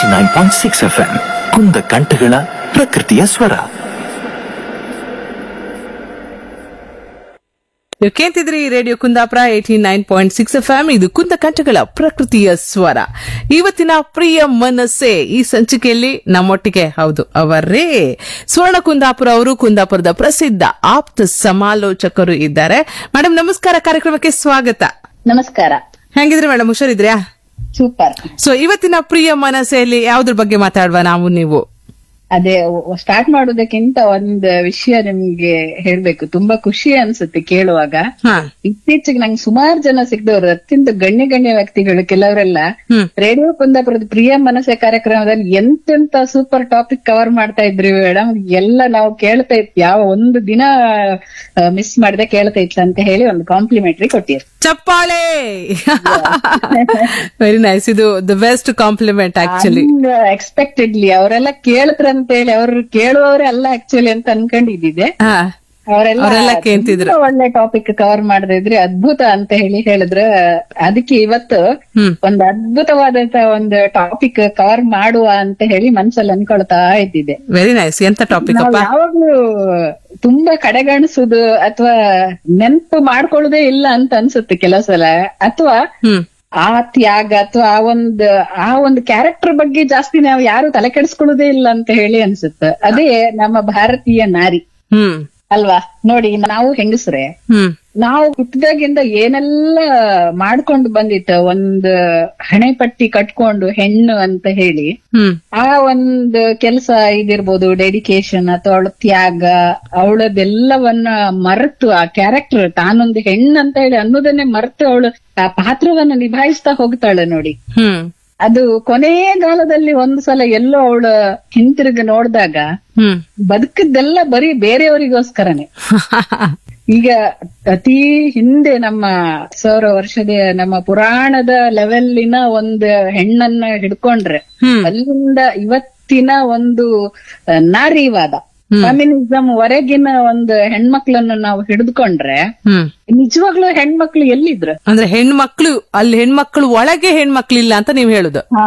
Eighty nine point six F M ಕುಂದ ಕಂಠಗಳ ಪ್ರಕೃತಿಯ ಸ್ವರ ನೀವು ಕೇಳ್ತಿದ್ರಿ radio Kundapura eighty nine point six F M ಇದು ಕುಂದ ಕಂಠಗಳ ಪ್ರಕೃತಿಯ ಸ್ವರ ಇವತ್ತಿನ ಪ್ರಿಯ ಮನಸ್ಸೆ ಈ ಸಂಚಿಕೆಯಲ್ಲಿ ನಮ್ಮೊಟ್ಟಿಗೆ ಹೌದು ಅವರೇ ಸುವರ್ಣ ಕುಂದಾಪುರ ಅವರು ಕುಂದಾಪುರದ ಪ್ರಸಿದ್ಧ ಆಪ್ತ ಸಮಾಲೋಚಕರು ಇದ್ದಾರೆ ಮೇಡಮ್ ನಮಸ್ಕಾರ ಕಾರ್ಯಕ್ರಮಕ್ಕೆ ಸ್ವಾಗತ ನಮಸ್ಕಾರ ಹೆಂಗಿದ್ರಿ ಮೇಡಮ್ ಹುಷಾರಿದ್ರ್ಯಾ ಸೂಪರ್ ಸೊ ಇವತ್ತಿನ ಪ್ರಿಯ ಮನಸ್ಸೆಯಲ್ಲಿ ಯಾವ್ದ್ರ ಬಗ್ಗೆ ಮಾತಾಡುವ ನಾವು ನೀವು ಅದೇ ಸ್ಟಾರ್ಟ್ ಮಾಡೋದಕ್ಕಿಂತ ಒಂದ್ ವಿಷಯ ನಿಮ್ಗೆ ಹೇಳ್ಬೇಕು ತುಂಬಾ ಖುಷಿ ಅನ್ಸುತ್ತೆ ಕೇಳುವಾಗ ಹಾ ಇತ್ತೀಚೆಗೆ ನಂಗೆ ಸುಮಾರು ಜನ ಸಿಗ್ದವ್ರು ಅತ್ಯಂತ ಗಣ್ಯ ಗಣ್ಯ ವ್ಯಕ್ತಿಗಳು ಕೆಲವರೆಲ್ಲ ಹ್ಮ್. ರೇಡಿಯೋ ಕುಂದಾಪುರದ ಪ್ರಿಯ ಮನಸ್ಸೆ ಕಾರ್ಯಕ್ರಮದಲ್ಲಿ ಎಂತೆಂತ ಸೂಪರ್ ಟಾಪಿಕ್ ಕವರ್ ಮಾಡ್ತಾ ಇದ್ರಿ ಮೇಡಮ್ ಎಲ್ಲ ನಾವು ಕೇಳ್ತಾ ಇತ್ತು ಯಾವ ಒಂದು ದಿನ ಮಿಸ್ ಮಾಡದೆ ಕೇಳ್ತಾ ಇತ್ತು ಅಂತ ಹೇಳಿ ಒಂದು ಕಾಂಪ್ಲಿಮೆಂಟ್ರಿ ಕೊಟ್ಟಿರ್ ಚಪ್ಪಾಳೆ ವೆರಿ ನೈಸ್ ಇದು the best compliment actually expectedly ಅವರೆಲ್ಲ ಕೇಳ್ತಾರಂತ ಹೇಳಿ ಅವ್ರು ಕೇಳುವವರೇ ಅಲ್ಲ ಆಕ್ಚುಲಿ ಅಂತ ಅನ್ಕೊಂಡಿದ್ದಿದೆ ಹಾ ಅವರೆಲ್ಲ ಅವ್ರೆಲ್ಲ ಕೇಳ್ತಿದ್ರು. ತುಂಬಾ ಒಳ್ಳೆ ಟಾಪಿಕ್ ಕವರ್ ಮಾಡದಿದ್ರಿ ಅದ್ಭುತ ಅಂತ ಹೇಳಿ ಹೇಳಿದ್ರೆ ಅದಕ್ಕೆ ಇವತ್ತು ಹ್ಮ್ ಒಂದು ಅದ್ಭುತವಾದಂತ ಒಂದು ಟಾಪಿಕ್ ಕವರ್ ಮಾಡುವ ಅಂತ ಹೇಳಿ ಮನ್ಸಲ್ಲಿ ಅನ್ಕೊಳ್ತಾ ಇದ್ದಿದೆ ವೆರಿ ನೈಸ್ ಎಂತ ಟಾಪಿಕ್ ನಾವು ಅಪ್ಪ ಯಾವಾಗ್ಲೂ ತುಂಬಾ ಕಡೆಗಣಿಸುದು ಅಥವಾ ನೆನಪು ಮಾಡ್ಕೊಳ್ಳೋದೇ ಇಲ್ಲ ಅಂತ ಅನ್ಸುತ್ತೆ ಕೆಲವು ಸಲ ಅಥವಾ ಹ್ಮ್ ಆ ತ್ಯಾಗ ಅಥವಾ ಆ ಒಂದು ಆ ಒಂದು ಕ್ಯಾರೆಕ್ಟರ್ ಬಗ್ಗೆ ಜಾಸ್ತಿ ನಾವು ಯಾರು ತಲೆ ಕೆಡಿಸ್ಕೊಳ್ಳೋದೇ ಇಲ್ಲ ಅಂತ ಹೇಳಿ ಅನ್ಸುತ್ತೆ ಅದೇ ನಮ್ಮ ಭಾರತೀಯ ನಾರಿ ಹ್ಮ್ ಅಲ್ವಾ ನೋಡಿ ನಾವು ಹೆಂಗಸ್ರೆ ಹ್ಮ್ ನಾವು ಹುಟ್ಟಿದಾಗಿಂದ ಏನೆಲ್ಲ ಮಾಡ್ಕೊಂಡು ಬಂದಿತ್ತ ಒಂದು ಹಣೆ ಪಟ್ಟಿ ಕಟ್ಕೊಂಡು ಹೆಣ್ಣು ಅಂತ ಹೇಳಿ ಹ್ಮ್ ಆ ಒಂದು ಕೆಲಸ ಇದಿರ್ಬೋದು ಡೆಡಿಕೇಶನ್ ಅಥವಾ ಅವಳ ತ್ಯಾಗ ಅವಳದೆಲ್ಲವನ್ನ ಮರೆತು ಆ ಕ್ಯಾರೆಕ್ಟರ್ ತಾನೊಂದು ಹೆಣ್ಣು ಅಂತ ಹೇಳಿ ಅನ್ನೋದನ್ನೇ ಮರೆತು ಅವಳು ಆ ಪಾತ್ರವನ್ನ ನಿಭಾಯಿಸ್ತಾ ಹೋಗ್ತಾಳೆ ನೋಡಿ ಹ್ಮ್ ಅದು ಕೊನೆಯ ಕಾಲದಲ್ಲಿ ಒಂದು ಸಲ ಎಲ್ಲೋ ಅವಳ ಹಿಂತಿರುಗಿ ನೋಡಿದಾಗ ಹ್ಮ್ ಬದುಕಿದ್ದೆಲ್ಲ ಬರೀ ಬೇರೆಯವರಿಗೋಸ್ಕರನೇ ಈಗ ಅತಿ ಹಿಂದೆ ನಮ್ಮ ಸಾವಿರ ವರ್ಷದ ನಮ್ಮ ಪುರಾಣದ ಲೆವೆಲ್ಲಿನ ಒಂದು ಹೆಣ್ಣನ್ನ ಹಿಡ್ಕೊಂಡ್ರೆ ಹ್ಮ್ ಅಲ್ಲಿಂದ ಇವತ್ತಿನ ಒಂದು ಆ, ನಾರಿವಾದ ಫೆಮಿನಿಸಂ ವರೆಗಿನ ಒಂದು ಹೆಣ್ಮಕ್ಳನ್ನು ನಾವು ಹಿಡಿದುಕೊಂಡ್ರೆ ಹ್ಮ್ ನಿಜವಾಗ್ಲೂ ಹೆಣ್ಮಕ್ಳು ಎಲ್ಲಿದ್ರು ಅಂದ್ರೆ ಹೆಣ್ಮಕ್ಳು ಅಲ್ಲಿ ಹೆಣ್ಮಕ್ಳು ಒಳಗೆ ಹೆಣ್ಮಕ್ಳಿಲ್ಲ ಅಂತ ನೀವ್ ಹೇಳುದು ಹಾ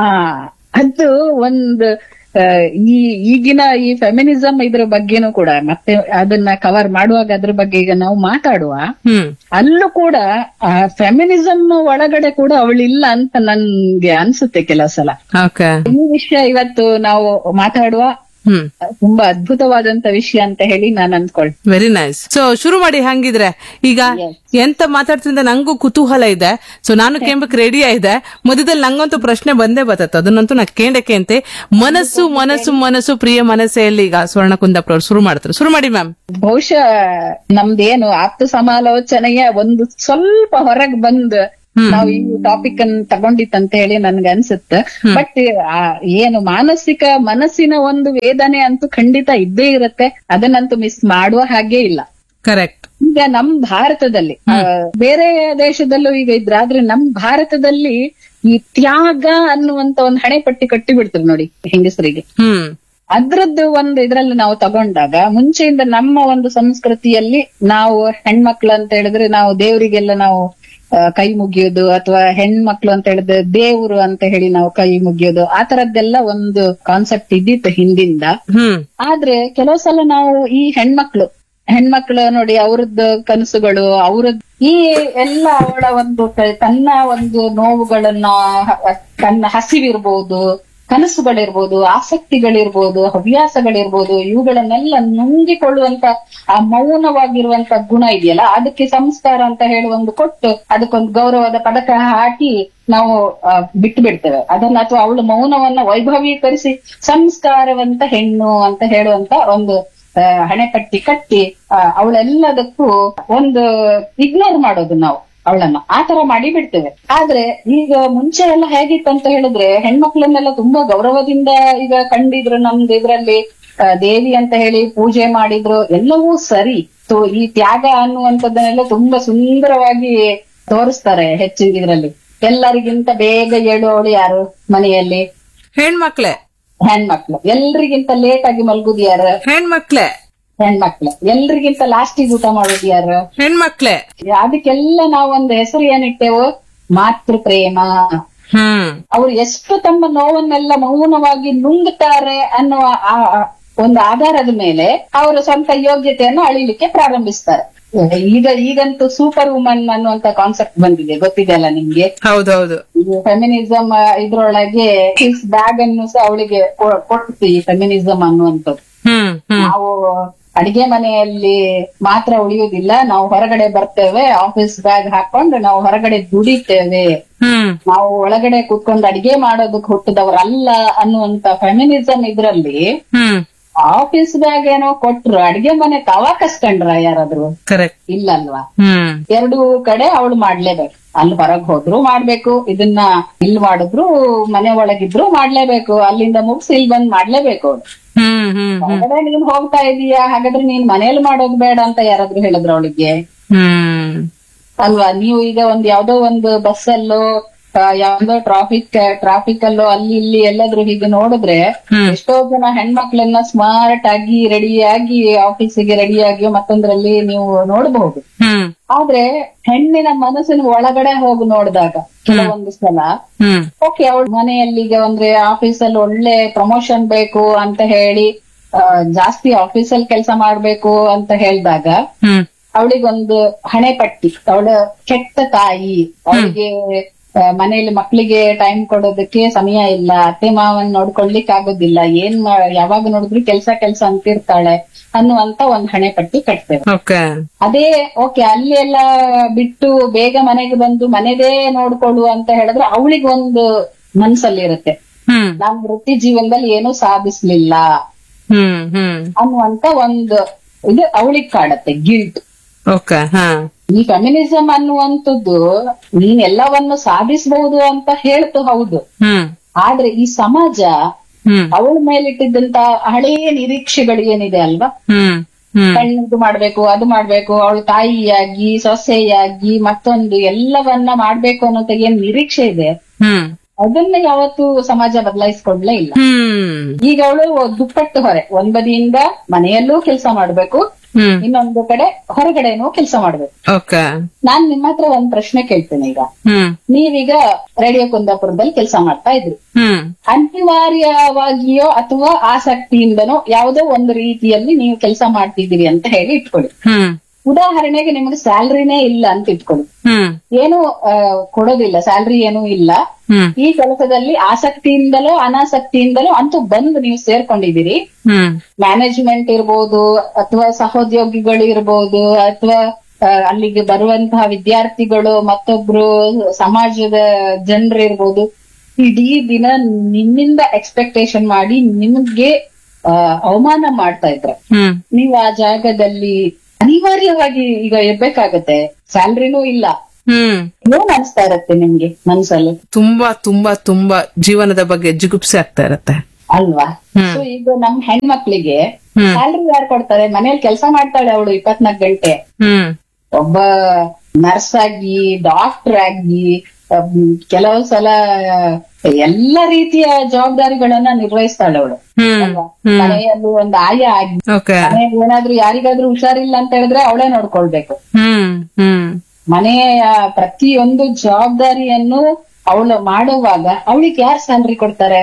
ಅದು ಒಂದು ಆ, ಈ ಈಗಿನ ಈ ಫೆಮಿನಿಸಂ ಇದ್ರ ಬಗ್ಗೆನೂ ಕೂಡ ಮತ್ತೆ ಅದನ್ನ ಕವರ್ ಮಾಡುವಾಗ ಅದ್ರ ಬಗ್ಗೆ ಈಗ ನಾವು ಮಾತಾಡುವ ಹ್ಮ್ ಅಲ್ಲೂ ಕೂಡ ಆ ಫೆಮಿನಿಸಂ ಒಳಗಡೆ ಕೂಡ ಅವಳಿಲ್ಲ ಅಂತ ನನ್ಗೆ ಅನ್ಸುತ್ತೆ ಕೆಲವು ಸಲ ಓಕೆ ಈ ವಿಷಯ ಇವತ್ತು ನಾವು ಮಾತಾಡುವ ಹ್ಮ್ ತುಂಬಾ ಅದ್ಭುತವಾದಂತ ವಿಷಯ ಅಂತ ಹೇಳಿ ನಾನು ಅಂದ್ಕೊಳ್ತೀನಿ ವೆರಿ ನೈಸ್ ಸೊ ಶುರು ಮಾಡಿ ಹಂಗಿದ್ರೆ ಈಗ ಎಂತ ಮಾತಾಡ್ತಿಂದ ನಂಗೂ ಕುತೂಹಲ ಇದೆ ಸೊ ನಾನು ಕೇಂಬಕ್ ರೆಡಿ ಇದೆ ಮಧ್ಯದಲ್ಲಿ ನಂಗಂತೂ ಪ್ರಶ್ನೆ ಬಂದೇ ಬರ್ತದೆ ಅದನ್ನಂತೂ ನಾ ಕೇಂಡಕ್ಕೆ ಅಂತೆ ಮನಸ್ಸು ಮನಸ್ಸು ಮನಸ್ಸು ಪ್ರಿಯ ಮನಸ್ಸೆಯಲ್ಲಿ ಈಗ ಸ್ವರ್ಣ ಕುಂದಾಪುರ ಅವ್ರು ಶುರು ಮಾಡ್ತಾರೆ ಶುರು ಮಾಡಿ ಮ್ಯಾಮ್ ಬಹುಶಃ ನಮ್ದೇನು ಆಪ್ತ ಸಮಾಲೋಚನೆಯ ಒಂದು ಸ್ವಲ್ಪ ಹೊರಗೆ ಬಂದು ನಾವು ಈ ಟಾಪಿಕ್ ಅನ್ನು ತಗೊಂಡಿತ್ತಂತ ಹೇಳಿ ನನ್ಗೆ ಅನ್ಸುತ್ತೆ ಬಟ್ ಏನು ಮಾನಸಿಕ ಮನಸ್ಸಿನ ಒಂದು ವೇದನೆ ಅಂತೂ ಖಂಡಿತ ಇದ್ದೇ ಇರುತ್ತೆ ಅದನ್ನಂತೂ ಮಿಸ್ ಮಾಡುವ ಹಾಗೆ ಇಲ್ಲ ಕರೆಕ್ಟ್ ಈಗ ನಮ್ ಭಾರತದಲ್ಲಿ ಆ, ಬೇರೆ ದೇಶದಲ್ಲೂ ಈಗ ಇದ್ರಾದ್ರೆ ನಮ್ ಭಾರತದಲ್ಲಿ ಈ ತ್ಯಾಗ ಅನ್ನುವಂತ ಒಂದು ಹಣೆ ಪಟ್ಟಿ ಕಟ್ಟಿ ಬಿಡ್ತಾರೆ ನೋಡಿ ಹೆಂಗಸರಿಗೆ ಹ್ಮ್ ಅದ್ರದ್ದು ಒಂದು ಇದ್ರಲ್ಲಿ ನಾವು ತಗೊಂಡಾಗ ಮುಂಚೆಯಿಂದ ನಮ್ಮ ಒಂದು ಸಂಸ್ಕೃತಿಯಲ್ಲಿ ನಾವು ಹೆಣ್ಮಕ್ಳು ಅಂತ ಹೇಳಿದ್ರೆ ನಾವು ದೇವರಿಗೆಲ್ಲ ನಾವು ಆ, ಕೈ ಮುಗಿಯೋದು ಅಥವಾ ಹೆಣ್ಮಕ್ಳು ಅಂತ ಹೇಳಿದ್ರೆ ದೇವ್ರು ಅಂತ ಹೇಳಿ ನಾವು ಕೈ ಮುಗಿಯೋದು ಆ ತರದ್ದೆಲ್ಲ ಒಂದು ಕಾನ್ಸೆಪ್ಟ್ ಇದ್ದಿತ್ತು ಹಿಂದಿಂದ ಹ್ಮ್ ಆದ್ರೆ ಕೆಲವು ಸಲ ನಾವು ಈ ಹೆಣ್ಮಕ್ಳು ಹೆಣ್ಮಕ್ಳು ನೋಡಿ ಅವ್ರದ್ದು ಕನಸುಗಳು ಅವ್ರದ್ ಈ ಎಲ್ಲ ಅವಳ ಒಂದು ಕ- ತನ್ನ ಒಂದು ನೋವುಗಳನ್ನ ಹ- ತನ್ನ ಹಸಿವಿರ್ಬೋದು ಕನಸುಗಳಿರ್ಬೋದು ಆಸಕ್ತಿಗಳಿರ್ಬೋದು ಹವ್ಯಾಸಗಳಿರ್ಬೋದು ಇವುಗಳನ್ನೆಲ್ಲ ನುಂಗಿಕೊಳ್ಳುವಂತ ಆ ಮೌನವಾಗಿರುವಂತ ಗುಣ ಇದೆಯಲ್ಲ ಅದಕ್ಕೆ ಸಂಸ್ಕಾರ ಅಂತ ಹೇಳಿ ಒಂದು ಕೊಟ್ಟು ಅದಕ್ಕೊಂದು ಗೌರವದ ಪದಕ ಹಾಕಿ ನಾವು ಆ, ಬಿಟ್ಟು ಬಿಡ್ತೇವೆ ಅದನ್ನ ಅಥವಾ ಅವಳ ಮೌನವನ್ನ ವೈಭವೀಕರಿಸಿ ಸಂಸ್ಕಾರವಂತ ಹೆಣ್ಣು ಅಂತ ಹೇಳುವಂತ ಒಂದು ಆ, ಹಣೆಪಟ್ಟಿ ಕಟ್ಟಿ ಆ, ಅವಳೆಲ್ಲದಕ್ಕೂ ಒಂದು ಇಗ್ನೋರ್ ಮಾಡೋದು ನಾವು ಅವಳನ್ನ ಆ ತರ ಮಾಡಿ ಬಿಡ್ತೇವೆ ಆದ್ರೆ ಈಗ ಮುಂಚೆ ಎಲ್ಲ ಹೇಗಿತ್ತು ಅಂತ ಹೇಳಿದ್ರೆ ಹೆಣ್ಮಕ್ಳನ್ನೆಲ್ಲ ತುಂಬಾ ಗೌರವದಿಂದ ಈಗ ಕಂಡಿದ್ರು ನಮ್ದು ಇದ್ರಲ್ಲಿ ಆ, ದೇವಿ ಅಂತ ಹೇಳಿ ಪೂಜೆ ಮಾಡಿದ್ರು ಎಲ್ಲವೂ ಸರಿ ಸೊ ಈ ತ್ಯಾಗ ಅನ್ನುವಂಥದ್ದನ್ನೆಲ್ಲ ತುಂಬಾ ಸುಂದರವಾಗಿ ತೋರಿಸ್ತಾರೆ ಹೆಚ್ಚಿನ ಇದ್ರಲ್ಲಿ ಎಲ್ಲರಿಗಿಂತ ಬೇಗ ಹೇಳುವವಳು ಯಾರು ಮನೆಯಲ್ಲಿ ಹೆಣ್ಮಕ್ಳೆ ಹೆಣ್ಮಕ್ಳು ಎಲ್ರಿಗಿಂತ ಲೇಟ್ ಆಗಿ ಮಲ್ಗುದು ಯಾರು ಹೆಣ್ಮಕ್ಳೆ ಹೆಣ್ಮಕ್ಳು ಎಲ್ರಿಗಿಂತ ಲಾಸ್ಟಿಗೆ ಊಟ ಮಾಡೋದು ಯಾರು ಹೆಣ್ಮಕ್ಳೆ ಅದಕ್ಕೆಲ್ಲ ನಾವು ಒಂದು ಹೆಸರು ಏನಿಟ್ಟೆವು ಮಾತೃ ಪ್ರೇಮ ಹ್ಮ್ ಅವ್ರು ಎಷ್ಟು ತಮ್ಮ ನೋವನ್ನೆಲ್ಲ ಮೌನವಾಗಿ ನುಂಗುತ್ತಾರೆ ಅನ್ನುವ ಆ- ಆ ಒಂದು ಆಧಾರದ ಮೇಲೆ ಅವರ ಸ್ವಂತ ಯೋಗ್ಯತೆಯನ್ನು ಅಳಿಲಿಕ್ಕೆ ಪ್ರಾರಂಭಿಸ್ತಾರೆ ಈಗ ಈಗಂತೂ ಸೂಪರ್ ವುಮನ್ ಅನ್ನುವಂತ ಕಾನ್ಸೆಪ್ಟ್ ಬಂದಿದೆ ಗೊತ್ತಿದೆಯಲ್ಲ ನಿಮ್ಗೆ ಹೌದೌದು ಫೆಮಿನಿಸಂ ಇದ್ರೊಳಗೆ ಹಿಸ್ ಬ್ಯಾಗ್ ಅನ್ನು ಸಹ ಅವಳಿಗೆ ಕೊಡ್ತಿ ಫೆಮಿನಿಸಂ ಅನ್ನುವಂಥದ್ದು ಹ್ಮ್ ಹ್ಮ್ ನಾವು ಅಡಿಗೆ ಮನೆಯಲ್ಲಿ ಮಾತ್ರ ಉಳಿಯುವುದಿಲ್ಲ ನಾವು ಹೊರಗಡೆ ಬರ್ತೇವೆ ಆಫೀಸ್ ಬ್ಯಾಗ್ ಹಾಕೊಂಡು ನಾವು ಹೊರಗಡೆ ದುಡಿತೇವೆ ಹ್ಮ್ ನಾವು ಒಳಗಡೆ ಕೂತ್ಕೊಂಡು ಅಡಿಗೆ ಮಾಡೋದಕ್ಕೆ ಹುಟ್ಟಿದವರಲ್ಲ ಅನ್ನುವಂತ ಫೆಮಿನಿಸಂ ಇದ್ರಲ್ಲಿ ಹ್ಮ್ ಆಫೀಸ್ ಬ್ಯಾಗ್ ಏನೋ ಕೊಟ್ರು ಅಡಿಗೆ ಮನೆ ತವಾ ಕಸ್ಕೊಂಡ್ರ ಯಾರಾದ್ರೂ ಕರೆಕ್ಟ್ ಇಲ್ಲಲ್ವಾ ಹ್ಮ್ ಎರಡು ಕಡೆ ಅವಳು ಮಾಡ್ಲೇಬೇಕು ಅಲ್ಲಿ ಹೊರಗ್ ಹೋದ್ರು ಮಾಡ್ಬೇಕು ಇದನ್ನ ಇಲ್ಲಿ ಮಾಡಿದ್ರು ಮನೆ ಒಳಗಿದ್ರು ಮಾಡ್ಲೇಬೇಕು ಅಲ್ಲಿಂದ ಮುಗಿಸಿ ಇಲ್ಲಿ ಬಂದ್ ಮಾಡ್ಲೇಬೇಕು ಅವಳು ಹ್ಮ್ ಹ್ಮ್ ಹ್ಮ್ ಹೊರಗಡೆ ನೀನ್ ಹೋಗ್ತಾ ಇದೀಯಾ ಹಾಗಾದ್ರೆ ನೀನ್ ಮನೇಲಿ ಮಾಡೋದು ಬೇಡ ಅಂತ ಯಾರಾದ್ರೂ ಹೇಳಿದ್ರು ಅವಳಿಗೆ ಹ್ಮ್ ಅಲ್ವಾ ನೀವು ಈಗ ಒಂದ್ ಯಾವ್ದೋ ಒಂದು ಬಸ್ ಅಲ್ಲೋ ಆ, ಯಾವ್ದೋ ಟ್ರಾಫಿಕ್ ಟ್ರಾಫಿಕ್ ಅಲ್ಲೋ ಅಲ್ಲಿ ಇಲ್ಲಿ ಎಲ್ಲಾದ್ರೂ ಹೀಗೆ ನೋಡಿದ್ರೆ ಹ್ಮ್. ಎಷ್ಟೋ ಜನ ಹೆಣ್ಮಕ್ಳನ್ನ ಸ್ಮಾರ್ಟ್ ಆಗಿ ರೆಡಿಯಾಗಿ ಆಫೀಸಿಗೆ ರೆಡಿಯಾಗಿ ಮತ್ತೊಂದ್ರಲ್ಲಿ ನೀವು ನೋಡಬಹುದು ಹ್ಮ್ ಆದ್ರೆ ಹೆಣ್ಣಿನ ಮನಸ್ಸಿನ ಒಳಗಡೆ ಹೋಗಿ ನೋಡಿದಾಗ ಕೆಲವೊಂದು ಸಲ ಹ್ಮ್ ಓಕೆ ಅವಳ ಮನೆಯಲ್ಲಿ ಈಗ ಅಂದ್ರೆ ಆಫೀಸ್ ಅಲ್ಲಿ ಒಳ್ಳೆ ಪ್ರಮೋಷನ್ ಬೇಕು ಅಂತ ಹೇಳಿ ಆ, ಜಾಸ್ತಿ ಆಫೀಸ್ ಅಲ್ಲಿ ಕೆಲಸ ಮಾಡ್ಬೇಕು ಅಂತ ಹೇಳಿದಾಗ ಹ್ಮ್ ಅವಳಿಗೊಂದು ಹಣೆ ಪಟ್ಟಿ ಅವಳ ಕೆಟ್ಟ ತಾಯಿ ಅವಳಿಗೆ ಮನೆಯಲ್ಲಿ ಮಕ್ಕಳಿಗೆ ಟೈಮ್ ಕೊಡೋದಕ್ಕೆ ಸಮಯ ಇಲ್ಲ ಅತ್ತೆ ಮಾವನ್ ನೋಡ್ಕೊಳ್ಲಿಕ್ಕೆ ಆಗೋದಿಲ್ಲ ಏನ್ ಮಾ- ಯಾವಾಗ ನೋಡಿದ್ರು ಕೆಲ್ಸ ಕೆಲ್ಸ ಅಂತಿರ್ತಾಳೆ ಅನ್ನುವಂತ ಒಂದ್ ಹಣೆ ಪಟ್ಟಿ ಕಟ್ತೇವೆ ಓಕೆ ಅದೇ ಓಕೆ ಅಲ್ಲಿ ಎಲ್ಲ ಬಿಟ್ಟು ಬೇಗ ಮನೆಗೆ ಬಂದು ಮನೆದೇ ನೋಡ್ಕೊಳ್ಳು ಅಂತ ಹೇಳಿದ್ರೆ ಅವಳಿಗೆ ಒಂದು ಮನ್ಸಲ್ಲಿರುತ್ತೆ ಹ್ಮ್ ನಾನ್ ವೃತ್ತಿ ಜೀವನದಲ್ಲಿ ಏನೂ ಸಾಧಿಸ್ಲಿಲ್ಲ ಹ್ಮ್ ಹ್ಮ್ ಅನ್ನುವಂತ ಒಂದು ಇದು ಅವಳಿಗೆ ಕಾಡತ್ತೆ ಗಿಲ್ಟ್ ಓಕೆ ಹಾ ಈ ಫೆಮಿನಿಸಂ ಅನ್ನುವಂಥದ್ದು ನೀನ್ ಎಲ್ಲವನ್ನು ಸಾಧಿಸಬಹುದು ಅಂತ ಹೇಳ್ತು ಹೌದು ಹ್ಮ್ ಆದ್ರೆ ಈ ಸಮಾಜ ಹ್ಮ್ ಅವಳ ಮೇಲಿಟ್ಟಿದ್ದಂತ ಹಳೆಯ ನಿರೀಕ್ಷೆಗಳು ಏನಿದೆ ಅಲ್ವಾ ಹ್ಮ್ ಹ್ಮ್ ಹೆಣ್ಣಿದು ಮಾಡ್ಬೇಕು ಅದು ಮಾಡ್ಬೇಕು ಅವಳ ತಾಯಿಯಾಗಿ ಸೊಸೆಯಾಗಿ ಮತ್ತೊಂದು ಎಲ್ಲವನ್ನ ಮಾಡ್ಬೇಕು ಅನ್ನೋಂತ ಏನ್ ನಿರೀಕ್ಷೆ ಇದೆ ಹ್ಮ್ ಅದನ್ನ ಯಾವತ್ತು ಸಮಾಜ ಬದಲಾಯಿಸ್ಕೊಡ್ಲೇ ಇಲ್ಲ ಹ್ಮ್ ಈಗ ಅವಳು ದುಪ್ಪಟ್ಟು ಹೊರೆ ಒಂದ್ ಬದಿಯಿಂದ ಮನೆಯಲ್ಲೂ ಕೆಲಸ ಮಾಡ್ಬೇಕು ಹ್ಮ್ ಇನ್ನೊಂದು ಕಡೆ ಹೊರಗಡೆನೂ ಕೆಲಸ ಮಾಡ್ಬೇಕು ಓಕೆ ನಾನ್ ನಿಮ್ಮ ಹತ್ರ ಒಂದ್ ಪ್ರಶ್ನೆ ಕೇಳ್ತೇನೆ ಈಗ ಹ್ಮ್ ನೀವೀಗ ರೇಡಿಯೋ ಕುಂದಾಪುರದಲ್ಲಿ ಕೆಲಸ ಮಾಡ್ತಾ ಇದ್ರಿ ಹ್ಮ್ ಅನಿವಾರ್ಯವಾಗಿಯೋ ಅಥವಾ ಆಸಕ್ತಿಯಿಂದನೋ ಯಾವುದೋ ಒಂದು ರೀತಿಯಲ್ಲಿ ನೀವು ಕೆಲಸ ಮಾಡ್ತಿದ್ದೀರಿ ಅಂತ ಹೇಳಿ ಇಟ್ಕೊಳ್ಳಿ ಹ್ಮ್ ಉದಾಹರಣೆಗೆ ನಿಮಗೆ ಸ್ಯಾಲ್ರಿನೇ ಇಲ್ಲ ಅಂತ ಇಟ್ಕೊಳ್ಳಿ ಹ್ಮ್ ಏನು ಆ, ಕೊಡೋದಿಲ್ಲ ಸ್ಯಾಲ್ರಿ ಏನೂ ಇಲ್ಲ ಹ್ಮ್ ಈ ಕೆಲಸದಲ್ಲಿ ಆಸಕ್ತಿಯಿಂದಲೋ ಅನಾಸಕ್ತಿಯಿಂದಲೋ ಅಂತೂ ಬಂದು ನೀವು ಸೇರ್ಕೊಂಡಿದ್ದೀರಿ ಹ್ಮ್ ಮ್ಯಾನೇಜ್ಮೆಂಟ್ ಇರ್ಬೋದು ಅಥವಾ ಸಹೋದ್ಯೋಗಿಗಳು ಇರ್ಬೋದು ಅಥವಾ ಆ, ಅಲ್ಲಿಗೆ ಬರುವಂತಹ ವಿದ್ಯಾರ್ಥಿಗಳು ಮತ್ತೊಬ್ರು ಸಮಾಜದ ಜನರು ಇರ್ಬೋದು ಇಡೀ ದಿನ ನಿಮ್ಮಿಂದ ಎಕ್ಸ್ಪೆಕ್ಟೇಷನ್ ಮಾಡಿ ನಿಮ್ಗೆ ಆ, ಅವಮಾನ ಮಾಡ್ತಾ ಇದ್ರೆ ಹ್ಮ್ ನೀವು ಆ ಜಾಗದಲ್ಲಿ ಅನಿವಾರ್ಯವಾಗಿ ಈಗ ಇರ್ಬೇಕಾಗತ್ತೆ ಸ್ಯಾಲ್ರಿನೂ ಇಲ್ಲ ಹ್ಮ್ ಏನ್ ಅನಿಸ್ತಾ ಇರತ್ತೆ ನಿಮ್ಗೆ ಮನ್ಸಲ್ಲಿ ತುಂಬಾ ತುಂಬಾ ತುಂಬಾ ಜೀವನದ ಬಗ್ಗೆ ಜಿಗುಪ್ಸೆ ಆಗ್ತಾ ಇರತ್ತೆ ಅಲ್ವಾ ಹ್ಮ್. ಸೊ ಈಗ ನಮ್ ಹೆಣ್ಮಕ್ಳಿಗೆ ಹ್ಮ್. ಸ್ಯಾಲ್ರಿ ಯಾರು ಕೊಡ್ತಾರೆ ಮನೇಲಿ ಕೆಲಸ ಮಾಡ್ತಾಳೆ ಅವಳು ಇಪ್ಪತ್ನಾಲ್ಕು ಗಂಟೆ ಹ್ಮ್ ಒಬ್ಬ ನರ್ಸ್ ಆಗಿ ಡಾಕ್ಟರ್ ಆಗಿ ಅಮ್, ಕೆಲವು ಸಲ ಎಲ್ಲ ರೀತಿಯ ಜವಾಬ್ದಾರಿಗಳನ್ನ ನಿರ್ವಹಿಸ್ತಾಳೆ ಅವಳು ಹ್ಮ್ ಹ್ಮ್ ಮನೆಯಲ್ಲಿ ಒಂದು ಆಯ ಆಗಿ ಓಕೆ ಮನೆಯಲ್ಲಿ ಏನಾದ್ರೂ ಯಾರಿಗಾದ್ರೂ ಹುಷಾರಿಲ್ಲ ಅಂತ ಹೇಳಿದ್ರೆ ಅವಳೇ ನೋಡ್ಕೊಳ್ಬೇಕು ಹ್ಮ್ ಹ್ಮ್ ಮನೆಯ ಪ್ರತಿಯೊಂದು ಜವಾಬ್ದಾರಿಯನ್ನು ಅವಳು ಮಾಡುವಾಗ ಅವಳಿಗೆ ಯಾರು ಸ್ಯಾಲ್ರಿ ಕೊಡ್ತಾರೆ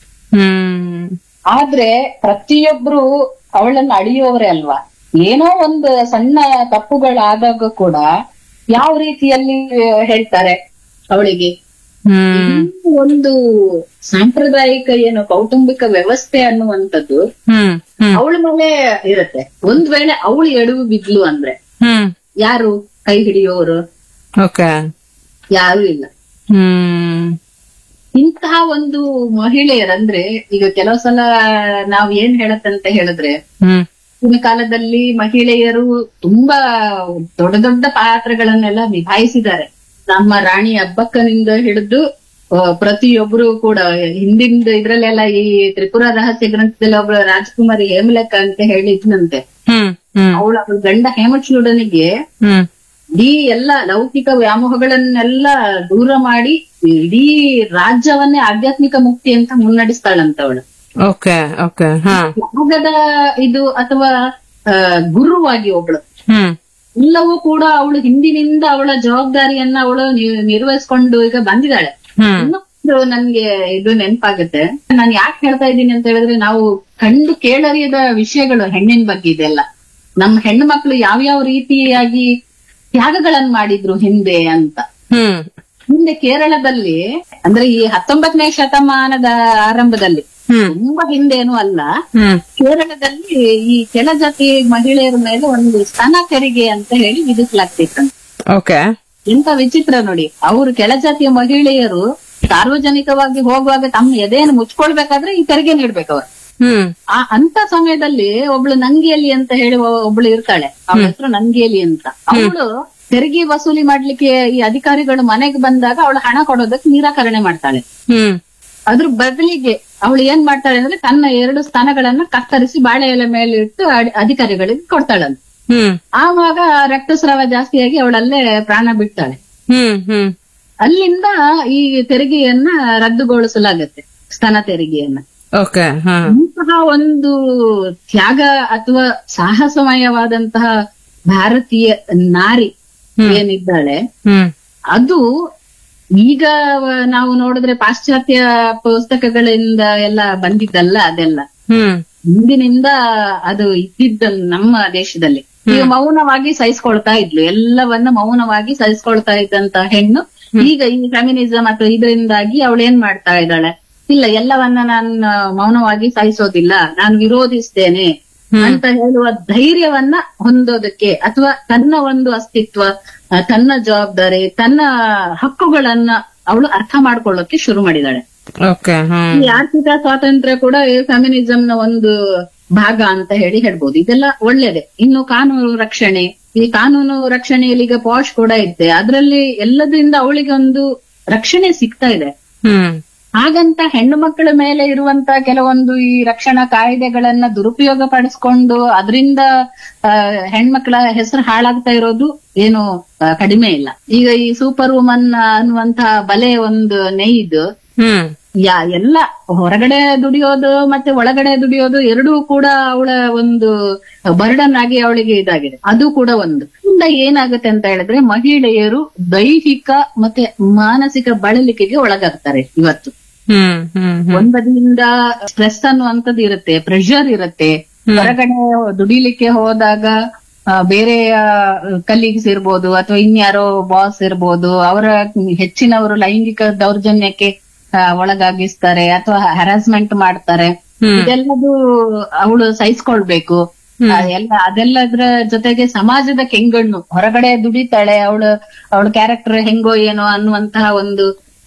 ಹ್ಮ್ ಆದ್ರೆ ಪ್ರತಿಯೊಬ್ರು ಅವಳನ್ನ ಅಳಿಯೋವ್ರೆ ಅಲ್ವಾ ಏನೋ ಒಂದು ಸಣ್ಣ ತಪ್ಪುಗಳಾದಾಗ ಕೂಡ ಯಾವ ರೀತಿಯಲ್ಲಿ ಹೇಳ್ತಾರೆ ಅವಳಿಗೆ ಹ್ಮ್ ಈ ಒಂದು ಸಾಂಪ್ರದಾಯಿಕ ಏನು ಕೌಟುಂಬಿಕ ವ್ಯವಸ್ಥೆ ಅನ್ನುವಂಥದ್ದು ಹ್ಮ್ ಹ್ಮ್ ಅವಳ ಮೇಲೆ ಇರುತ್ತೆ ಒಂದ್ ವೇಳೆ ಅವಳು ಎಡವು ಬಿದ್ಲು ಅಂದ್ರೆ ಹ್ಮ್ ಯಾರು ಕೈ ಹಿಡಿಯೋರು ಓಕೆ ಯಾರು ಇಲ್ಲ ಹ್ಮ್ ಇಂತಹ ಒಂದು ಮಹಿಳೆಯರಂದ್ರೆ ಈಗ ಕೆಲವು ಸಲ ನಾವ್ ಏನ್ ಹೇಳತ್ತಂತ ಹೇಳಿದ್ರೆ ಹ್ಮ್ ಹಿಂದಿನ ಕಾಲದಲ್ಲಿ ಮಹಿಳೆಯರು ತುಂಬಾ ದೊಡ್ಡ ದೊಡ್ಡ ಪಾತ್ರಗಳನ್ನೆಲ್ಲ ನಿಭಾಯಿಸಿದ್ದಾರೆ ನಮ್ಮ ರಾಣಿ ಅಬ್ಬಕ್ಕನಿಂದ ಹಿಡಿದು ಆ, ಪ್ರತಿಯೊಬ್ರು ಕೂಡ ಹಿಂದಿನ ಇದ್ರಲ್ಲೆಲ್ಲ ಈ ತ್ರಿಪುರ ರಹಸ್ಯ ಗ್ರಂಥದಲ್ಲಿ ಒಬ್ಬ ರಾಜಕುಮಾರಿ ಹೇಮಲಕ್ಕ ಅಂತ ಹೇಳಿದ್ನಂತೆ ಹ್ಮ್ ಹ್ಮ್ ಅವಳ ಅವಳ ಗಂಡ ಹೇಮಚೂಡನಿಗೆ ಹ್ಮ್ ಇಡೀ ಎಲ್ಲ ಲೌಕಿಕ ವ್ಯಾಮೋಹಗಳನ್ನೆಲ್ಲ ದೂರ ಮಾಡಿ ಇಡೀ ರಾಜ್ಯವನ್ನೇ ಆಧ್ಯಾತ್ಮಿಕ ಮುಕ್ತಿ ಅಂತ ಮುನ್ನಡೆಸ್ತಾಳಂತ ಅವಳು ಓಕೆ ಓಕೆ ಹಾ ತ್ಯಾಗದ ಇದು ಅಥವಾ ಆ, ಗುರುವಾಗಿ ಒಬ್ಳು ಹ್ಮ್ ಎಲ್ಲವೂ ಕೂಡ ಅವಳು ಹಿಂದಿನಿಂದ ಅವಳ ಜವಾಬ್ದಾರಿಯನ್ನ ಅವಳು ನಿ- ನಿರ್ವಹಿಸ್ಕೊಂಡು ಈಗ ಬಂದಿದ್ದಾಳೆ ಹ್ಮ್ ಇನ್ನು ಇದು ನನ್ಗೆ ಇದು ನೆನಪಾಗುತ್ತೆ ನಾನು ಯಾಕೆ ಹೇಳ್ತಾ ಇದ್ದೀನಿ ಅಂತ ಹೇಳಿದ್ರೆ ನಾವು ಕಂಡು ಕೇಳರಿಯದ ವಿಷಯಗಳು ಹೆಣ್ಣಿನ ಬಗ್ಗೆ ಇದೆಲ್ಲ ನಮ್ಮ ಹೆಣ್ಣು ಮಕ್ಕಳು ಯಾವ್ಯಾವ ರೀತಿಯಾಗಿ ತ್ಯಾಗಗಳನ್ನ ಮಾಡಿದ್ರು ಹಿಂದೆ ಅಂತ ಹ್ಮ್ ಹಿಂದೆ ಕೇರಳದಲ್ಲಿ ಅಂದ್ರೆ ಈ ಹತ್ತೊಂಬತ್ತನೇ ಶತಮಾನದ ಆರಂಭದಲ್ಲಿ ಹ್ಮ್ ತುಂಬಾ ಹಿಂದೇನು ಅಲ್ಲ ಹ್ಮ್ ಕೇರಳದಲ್ಲಿ ಈ ಕೆಳಜಾತಿ ಮಹಿಳೆಯರ ಮೇಲೆ ಒಂದು ಸ್ತನ ತೆರಿಗೆ ಅಂತ ಹೇಳಿ ವಿಧಿಸಲಾಗ್ತಿತ್ತು ಓಕೆ ಎಂತ ವಿಚಿತ್ರ ನೋಡಿ ಅವರು ಕೆಳಜಾತಿಯ ಮಹಿಳೆಯರು ಸಾರ್ವಜನಿಕವಾಗಿ ಹೋಗುವಾಗ ತಮ್ಮ ಎದೆಯನ್ನು ಮುಚ್ಕೊಳ್ಬೇಕಾದ್ರೆ ಈ ತೆರಿಗೆ ನೀಡ್ಬೇಕು ಅವರು ಹ್ಮ್ ಆ ಅಂತ ಸಮಯದಲ್ಲಿ ಒಬ್ಳು ನಂಗಿಯಲ್ಲಿ ಅಂತ ಹೇಳಿ ಒ- ಒಬ್ಳು ಇರ್ತಾಳೆ ಅವಳ ಹೆಸರು ನಂಗಿಯಲ್ಲಿ ಅಂತ ಅವಳು ತೆರಿಗೆ ವಸೂಲಿ ಮಾಡ್ಲಿಕ್ಕೆ ಈ ಅಧಿಕಾರಿಗಳು ಮನೆಗೆ ಬಂದಾಗ ಅವಳು ಹಣ ಕೊಡೋದಕ್ಕೆ ನಿರಾಕರಣೆ ಮಾಡ್ತಾಳೆ ಹ್ಮ್ ಅದ್ರ ಬದಲಿಗೆ ಅವಳು ಏನ್ ಮಾಡ್ತಾಳೆ ಅಂದ್ರೆ ತನ್ನ ಎರಡು ಸ್ಥಾನಗಳನ್ನ ಕತ್ತರಿಸಿ ಬಾಳೆ ಎಲೆ ಮೇಲೆ ಇಟ್ಟು ಅಡ್- ಅಧಿಕಾರಿಗಳಿಗೆ ಕೊಡ್ತಾಳಂತೆ ಹ್ಮ್ ಆವಾಗ ರಕ್ತಸ್ರಾವ ಜಾಸ್ತಿಯಾಗಿ ಅವಳಲ್ಲೇ ಪ್ರಾಣ ಬಿಡ್ತಾಳೆ ಹ್ಮ್ ಹ್ಮ್ ಅಲ್ಲಿಂದ ಈ ತೆರಿಗೆಯನ್ನ ರದ್ದುಗೊಳಿಸಲಾಗತ್ತೆ ಸ್ತನ ತೆರಿಗೆಯನ್ನ ಓಕೆ ಹಾ ಇಂತಹ ಒಂದು ತ್ಯಾಗ ಅಥವಾ ಸಾಹಸಮಯವಾದಂತಹ ಭಾರತೀಯ ನಾರಿ ಏನಿದ್ದಾಳೆ ಹ್ಮ್ ಅದು ಈಗ ವ- ನಾವು ನೋಡಿದ್ರೆ ಪಾಶ್ಚಾತ್ಯ ಪುಸ್ತಕಗಳಿಂದ ಎಲ್ಲ ಬಂದಿದ್ದಲ್ಲ ಅದೆಲ್ಲ ಹ್ಮ್ ಹಿಂದಿನಿಂದ ಅದು ಇದ್ದಿದ್ದ ನಮ್ಮ ದೇಶದಲ್ಲಿ ಈಗ ಮೌನವಾಗಿ ಸಹಿಸ್ಕೊಳ್ತಾ ಇದ್ಲು ಎಲ್ಲವನ್ನ ಮೌನವಾಗಿ ಸಹಿಸ್ಕೊಳ್ತಾ ಇದ್ದಂತ ಹೆಣ್ಣು ಈಗ ಈ ಫೆಮಿನಿಸಂ ಅಥವಾ ಇದರಿಂದಾಗಿ ಅವಳು ಏನ್ ಮಾಡ್ತಾ ಇದ್ದಾಳೆ ಇಲ್ಲ ಎಲ್ಲವನ್ನ ನಾನು ಮೌನವಾಗಿ ಸಹಿಸೋದಿಲ್ಲ ನಾನು ವಿರೋಧಿಸ್ತೇನೆ ಅಂತ ಹೇಳುವ ಧೈರ್ಯವನ್ನ ಹೊಂದೋದಕ್ಕೆ ಅಥವಾ ತನ್ನ ಒಂದು ಅಸ್ತಿತ್ವ ಆ, ತನ್ನ ಜವಾಬ್ದಾರಿ ತನ್ನ ಹಕ್ಕುಗಳನ್ನ ಅವಳು ಅರ್ಥ ಮಾಡ್ಕೊಳ್ಳೋಕೆ ಶುರು ಮಾಡಿದಾಳೆ ಓಕೆ ಹ್ಮ್ ಈ ಆರ್ಥಿಕ ಸ್ವಾತಂತ್ರ್ಯ ಕೂಡ ಫೆಮಿನಿಸಂ ನ ಒಂದು ಭಾಗ ಅಂತ ಹೇಳಿ ಹೇಳ್ಬೋದು ಇದೆಲ್ಲ ಒಳ್ಳೇದೆ ಇನ್ನು ಕಾನೂನು ರಕ್ಷಣೆ ಈ ಕಾನೂನು ರಕ್ಷಣೆಯಲ್ಲಿ ಈಗ ಪಾಶ್ ಕೂಡ ಇದೆ ಅದರಲ್ಲಿ ಎಲ್ಲದರಿಂದ ಅವಳಿಗೆ ಒಂದು ರಕ್ಷಣೆ ಸಿಗ್ತಾ ಇದೆ ಹ್ಮ್ ಹಾಗಂತ ಹೆಣ್ಣು ಮಕ್ಕಳ ಮೇಲೆ ಇರುವಂತ ಕೆಲವೊಂದು ಈ ರಕ್ಷಣಾ ಕಾಯ್ದೆಗಳನ್ನ ದುರುಪಯೋಗ ಪಡಿಸ್ಕೊಂಡು ಅದರಿಂದ ಹೆಣ್ಮಕ್ಳ ಹೆಸರು ಹಾಳಾಗ್ತಾ ಇರೋದು ಏನು ಆ, ಕಡಿಮೆ ಇಲ್ಲ ಈಗ ಈ ಸೂಪರ್ ವುಮನ್ ಅನ್ನುವಂತಹ ಬಲೆ ಒಂದು ನೇಯ್ದು ಹ್ಮ್ ಯಾ ಎಲ್ಲ ಹೊರಗಡೆ ದುಡಿಯೋದು ಮತ್ತೆ ಒಳಗಡೆ ದುಡಿಯೋದು ಎರಡೂ ಕೂಡ ಅವಳ ಒಂದು ಬರ್ಡನ್ ಆಗಿ ಅವಳಿಗೆ ಇದಾಗಿದೆ ಅದು ಕೂಡ ಒಂದು ಇಂದ ಏನಾಗುತ್ತೆ ಅಂತ ಹೇಳಿದ್ರೆ ಮಹಿಳೆಯರು ದೈಹಿಕ ಮತ್ತೆ ಮಾನಸಿಕ ಬಳಲಿಕೆಗೆ ಒಳಗಾಗ್ತಾರೆ ಇವತ್ತು ಹ್ಮ್ ಹ್ಮ್ ಹ್ಮ್ ಒಂದ್ ಬದಿಯಿಂದ ಸ್ಟ್ರೆಸ್ ಅನ್ನುವಂಥದ್ದು ಇರುತ್ತೆ ಪ್ರೆಷರ್ ಇರುತ್ತೆ ಹೊರಗಡೆ ದುಡಿಲಿಕ್ಕೆ ಹೋದಾಗ ಆ, ಬೇರೆ ಕಲೀಗ್ಸ್ ಇರ್ಬೋದು ಅಥವಾ ಇನ್ಯಾರೋ ಬಾಸ್ ಇರ್ಬೋದು ಅವರ ಹೆಚ್ಚಿನವರು ಲೈಂಗಿಕ ದೌರ್ಜನ್ಯಕ್ಕೆ ಆ, ಒಳಗಾಗಿಸ್ತಾರೆ ಅಥವಾ ಹರಾಸ್ಮೆಂಟ್ ಮಾಡ್ತಾರೆ ಇದೆಲ್ಲದು ಅವಳು ಸಹಿಸ್ಕೊಳ್ಬೇಕು ಆ, ಎಲ್ಲ ಅದೆಲ್ಲದ್ರ ಜೊತೆಗೆ ಸಮಾಜದ ಕೆಂಗಣ್ಣು ಹೊರಗಡೆ ದುಡಿತಾಳೆ ಅವಳು ಅವಳ ಕ್ಯಾರೆಕ್ಟರ್ ಹೆಂಗೋ ಏನೋ ಅನ್ನುವಂತಹ ಒಂದು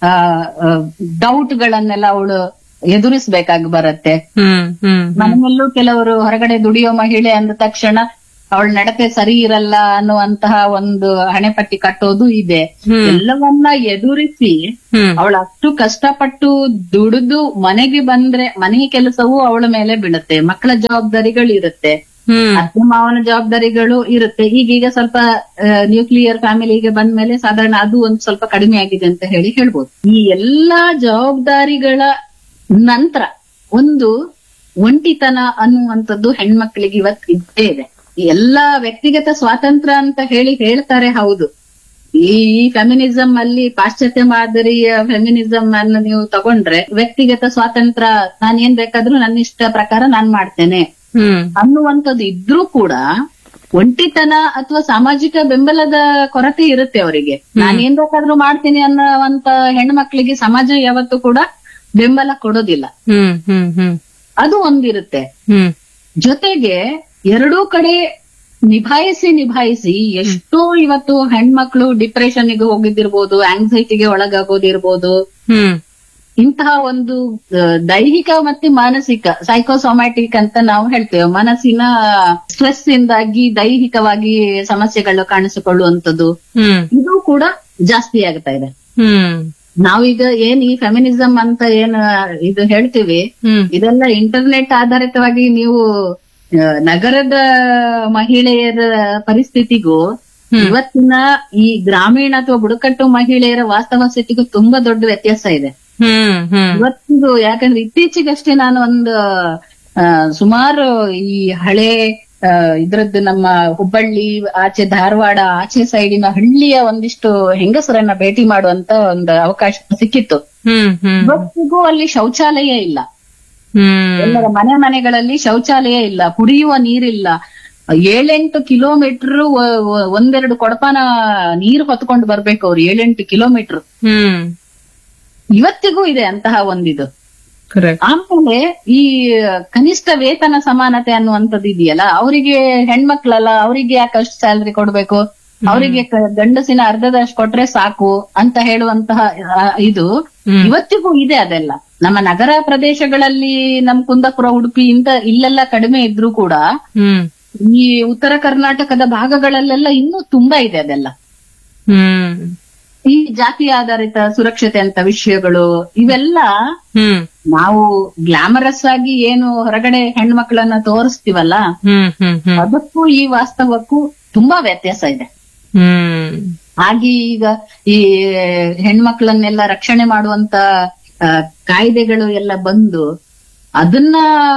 ಡೌಟ್ ಗಳನ್ನೆಲ್ಲ ಅವಳು ಎದುರಿಸ್ಬೇಕಾಗಿ ಬರುತ್ತೆ ಹ್ಮ್ ಹ್ಮ್ ಮನೆಯಲ್ಲೂ ಕೆಲವರು ಹೊರಗಡೆ ದುಡಿಯೋ ಮಹಿಳೆ ಅಂದ ತಕ್ಷಣ ಅವಳ ನಡತೆ ಸರಿ ಇರಲ್ಲ ಅನ್ನುವಂತಹ ಒಂದು ಹಣೆಪಟ್ಟಿ ಕಟ್ಟೋದು ಇದೆ ಎಲ್ಲವನ್ನ ಎದುರಿಸಿ ಹ್ಮ್ ಅವಳು ಅಷ್ಟು ಕಷ್ಟಪಟ್ಟು ದುಡಿದು ಮನೆಗೆ ಬಂದ್ರೆ ಮನೆ ಕೆಲಸವೂ ಅವಳ ಮೇಲೆ ಬೀಳುತ್ತೆ ಮಕ್ಕಳ ಜವಾಬ್ದಾರಿಗಳು ಇರುತ್ತೆ ಹ್ಮ್ ಅತ್ತೆ ಮಾವನ ಜವಾಬ್ದಾರಿಗಳು ಇರುತ್ತೆ ಈಗೀಗ ಸ್ವಲ್ಪ ನ್ಯೂಕ್ಲಿಯರ್ ಫ್ಯಾಮಿಲಿಗೆ ಬಂದ್ಮೇಲೆ ಸಾಧಾರಣ ಅದು ಒಂದ್ ಸ್ವಲ್ಪ ಕಡಿಮೆ ಆಗಿದೆ ಅಂತ ಹೇಳಿ ಹೇಳ್ಬೋದು ಈ ಎಲ್ಲಾ ಜವಾಬ್ದಾರಿಗಳ ನಂತರ ಒಂದು ಒಂಟಿತನ ಅನ್ನುವಂಥದ್ದು ಹೆಣ್ಮಕ್ಳಿಗೆ ಇವತ್ತು ಇದ್ದೇ ಇದೆ ಈ ಎಲ್ಲಾ ವ್ಯಕ್ತಿಗತ ಸ್ವಾತಂತ್ರ್ಯ ಅಂತ ಹೇಳಿ ಹೇಳ್ತಾರೆ ಹೌದು ಈ ಫೆಮಿನಿಸಂ ಅಲ್ಲಿ ಪಾಶ್ಚಾತ್ಯ ಮಾದರಿಯ ಫೆಮಿನಿಸಂ ಅನ್ನು ನೀವು ತಗೊಂಡ್ರೆ ವ್ಯಕ್ತಿಗತ ಸ್ವಾತಂತ್ರ್ಯ ನಾನ್ ಏನ್ ಬೇಕಾದ್ರೂ ನನ್ನ ಇಷ್ಟ ಪ್ರಕಾರ ನಾನ್ ಮಾಡ್ತೇನೆ ಹ್ಮ್ ಅನ್ನುವಂಥದ್ದು ಇದ್ರೂ ಕೂಡ ಒಂಟಿತನ ಅಥವಾ ಸಾಮಾಜಿಕ ಬೆಂಬಲದ ಕೊರತೆ ಇರುತ್ತೆ ಅವರಿಗೆ ನಾನು ಏನ್ ಬೇಕಾದ್ರೂ ಮಾಡ್ತೀನಿ ಅನ್ನುವಂತ ಹೆಣ್ಮಕ್ಳಿಗೆ ಸಮಾಜ ಯಾವತ್ತೂ ಕೂಡ ಬೆಂಬಲ ಕೊಡೋದಿಲ್ಲ ಹ್ಮ್ ಹ್ಮ್ ಹ್ಮ್ ಅದು ಒಂದಿರುತ್ತೆ ಹ್ಮ್ ಜೊತೆಗೆ ಎರಡೂ ಕಡೆ ನಿಭಾಯಿಸಿ ನಿಭಾಯಿಸಿ ಎಷ್ಟೋ ಇವತ್ತು ಹೆಣ್ಮಕ್ಳು ಡಿಪ್ರೆಷನ್ಗೆ ಹೋಗಿದ್ದಿರ್ಬೋದು ಆಂಗ್ಸೈಟಿಗೆ ಒಳಗಾಗೋದಿರ್ಬೋದು ಹ್ಮ್ ಇಂತಹ ಒಂದು ಆ, ದೈಹಿಕ ಮತ್ತೆ ಮಾನಸಿಕ ಸೈಕೋಸೊಮ್ಯಾಟಿಕ್ ಅಂತ ನಾವು ಹೇಳ್ತೇವೆ ಮನಸ್ಸಿನ ಸ್ಟ್ರೆಸ್ ಇಂದಾಗಿ ದೈಹಿಕವಾಗಿ ಸಮಸ್ಯೆಗಳು ಕಾಣಿಸಿಕೊಳ್ಳುವಂಥದ್ದು ಹ್ಮ್ ಇದು ಕೂಡ ಜಾಸ್ತಿ ಆಗ್ತಾ ಇದೆ ಹ್ಮ್ ನಾವೀಗ ಏನ್ ಈ ಫೆಮಿನಿಸಂ ಅಂತ ಏನ್ ಇದು ಹೇಳ್ತೀವಿ ಹ್ಮ್ ಇದೆಲ್ಲ ಇಂಟರ್ನೆಟ್ ಆಧಾರಿತವಾಗಿ ನೀವು ಆ, ನಗರದ ಮಹಿಳೆಯರ ಪರಿಸ್ಥಿತಿಗೂ ಇವತ್ತಿನ ಈ ಗ್ರಾಮೀಣ ಅಥವಾ ಬುಡಕಟ್ಟು ಮಹಿಳೆಯರ ವಾಸ್ತವ ಸ್ಥಿತಿಗೂ ತುಂಬಾ ದೊಡ್ಡ ವ್ಯತ್ಯಾಸ ಇದೆ ಹ್ಮ್ ಹ್ಮ್ ಇವತ್ತಿಗೂ ಯಾಕಂದ್ರೆ ಇತ್ತೀಚೆಗಷ್ಟೇ ನಾನು ಒಂದು ಆ, ಸುಮಾರು ಈ ಹಳೆ ಇದ್ರದ್ದು ನಮ್ಮ ಹುಬ್ಬಳ್ಳಿ ಆಚೆ ಧಾರವಾಡ ಆಚೆ ಸೈಡಿನ ಹಳ್ಳಿಯ ಒಂದಿಷ್ಟು ಹೆಂಗಸರನ್ನ ಭೇಟಿ ಮಾಡುವಂತ ಒಂದು ಅವಕಾಶ ಸಿಕ್ಕಿತ್ತು ಹ್ಮ್ ಹ್ಮ್ ಇವತ್ತಿಗೂ ಅಲ್ಲಿ ಶೌಚಾಲಯ ಇಲ್ಲ ಹ್ಮ್ ಎಲ್ಲರ ಮನೆ ಮನೆಗಳಲ್ಲಿ ಶೌಚಾಲಯ ಇಲ್ಲ ಕುಡಿಯುವ ನೀರಿಲ್ಲ ಏಳೆಂಟು ಕಿಲೋಮೀಟರ್ ಒಂದೆರಡು ಕೊಡಪಾನ ನೀರು ಹೊತ್ಕೊಂಡು ಬರ್ಬೇಕು ಅವ್ರು ಏಳೆಂಟು ಕಿಲೋಮೀಟರ್ ಹ್ಮ್ ಇವತ್ತಿಗೂ ಇದೆ ಅಂತಹ ಒಂದಿದು ಕರೆಕ್ಟ್ ಆಮೇಲೆ ಈ ಕನಿಷ್ಠ ವೇತನ ಸಮಾನತೆ ಅನ್ನುವಂಥದ್ದು ಇದೆಯಲ್ಲ ಅವರಿಗೆ ಹೆಣ್ಮಕ್ಳಲ್ಲ ಅವರಿಗೆ ಯಾಕೆ ಅಷ್ಟು ಸ್ಯಾಲ್ರಿ ಕೊಡ್ಬೇಕು ಅವರಿಗೆ ಗಂಡಸಿನ ಅರ್ಧದಷ್ಟು ಕೊಟ್ರೆ ಸಾಕು ಅಂತ ಹೇಳುವಂತಹ ಆ, ಇದು ಹ್ಮ್. ಇವತ್ತಿಗೂ ಇದೆ ಅದೆಲ್ಲ ನಮ್ಮ ನಗರ ಪ್ರದೇಶಗಳಲ್ಲಿ ನಮ್ ಕುಂದಾಪುರ ಉಡುಪಿ ಇಂತ ಇಲ್ಲೆಲ್ಲ ಕಡಿಮೆ ಇದ್ರೂ ಕೂಡ ಹ್ಮ್ ಈ ಉತ್ತರ ಕರ್ನಾಟಕದ ಭಾಗಗಳಲ್ಲೆಲ್ಲ ಇನ್ನೂ ತುಂಬಾ ಇದೆ ಅದೆಲ್ಲ ಹ್ಮ್ ಈ ಜಾತಿ ಆಧಾರಿತ ಸುರಕ್ಷತೆ ಅಂತ ವಿಷಯಗಳು ಇವೆಲ್ಲ ಹ್ಮ್ ನಾವು ಗ್ಲಾಮರಸ್ ಆಗಿ ಏನು ಹೊರಗಡೆ ಹೆಣ್ಮಕ್ಳನ್ನ ತೋರಿಸ್ತೀವಲ್ಲ ಹ್ಮ್ ಹ್ಮ್ ಹ್ಮ್ ಅದಕ್ಕೂ ಈ ವಾಸ್ತವಕ್ಕೂ ತುಂಬಾ ವ್ಯತ್ಯಾಸ ಇದೆ ಹ್ಮ್ ಹಾಗೆ ಈಗ ಈ ಹೆಣ್ಮಕ್ಳನ್ನೆಲ್ಲ ರಕ್ಷಣೆ ಮಾಡುವಂತ ಆ, ಕಾಯ್ದೆಗಳು ಎಲ್ಲ ಬಂದು ಅದನ್ನ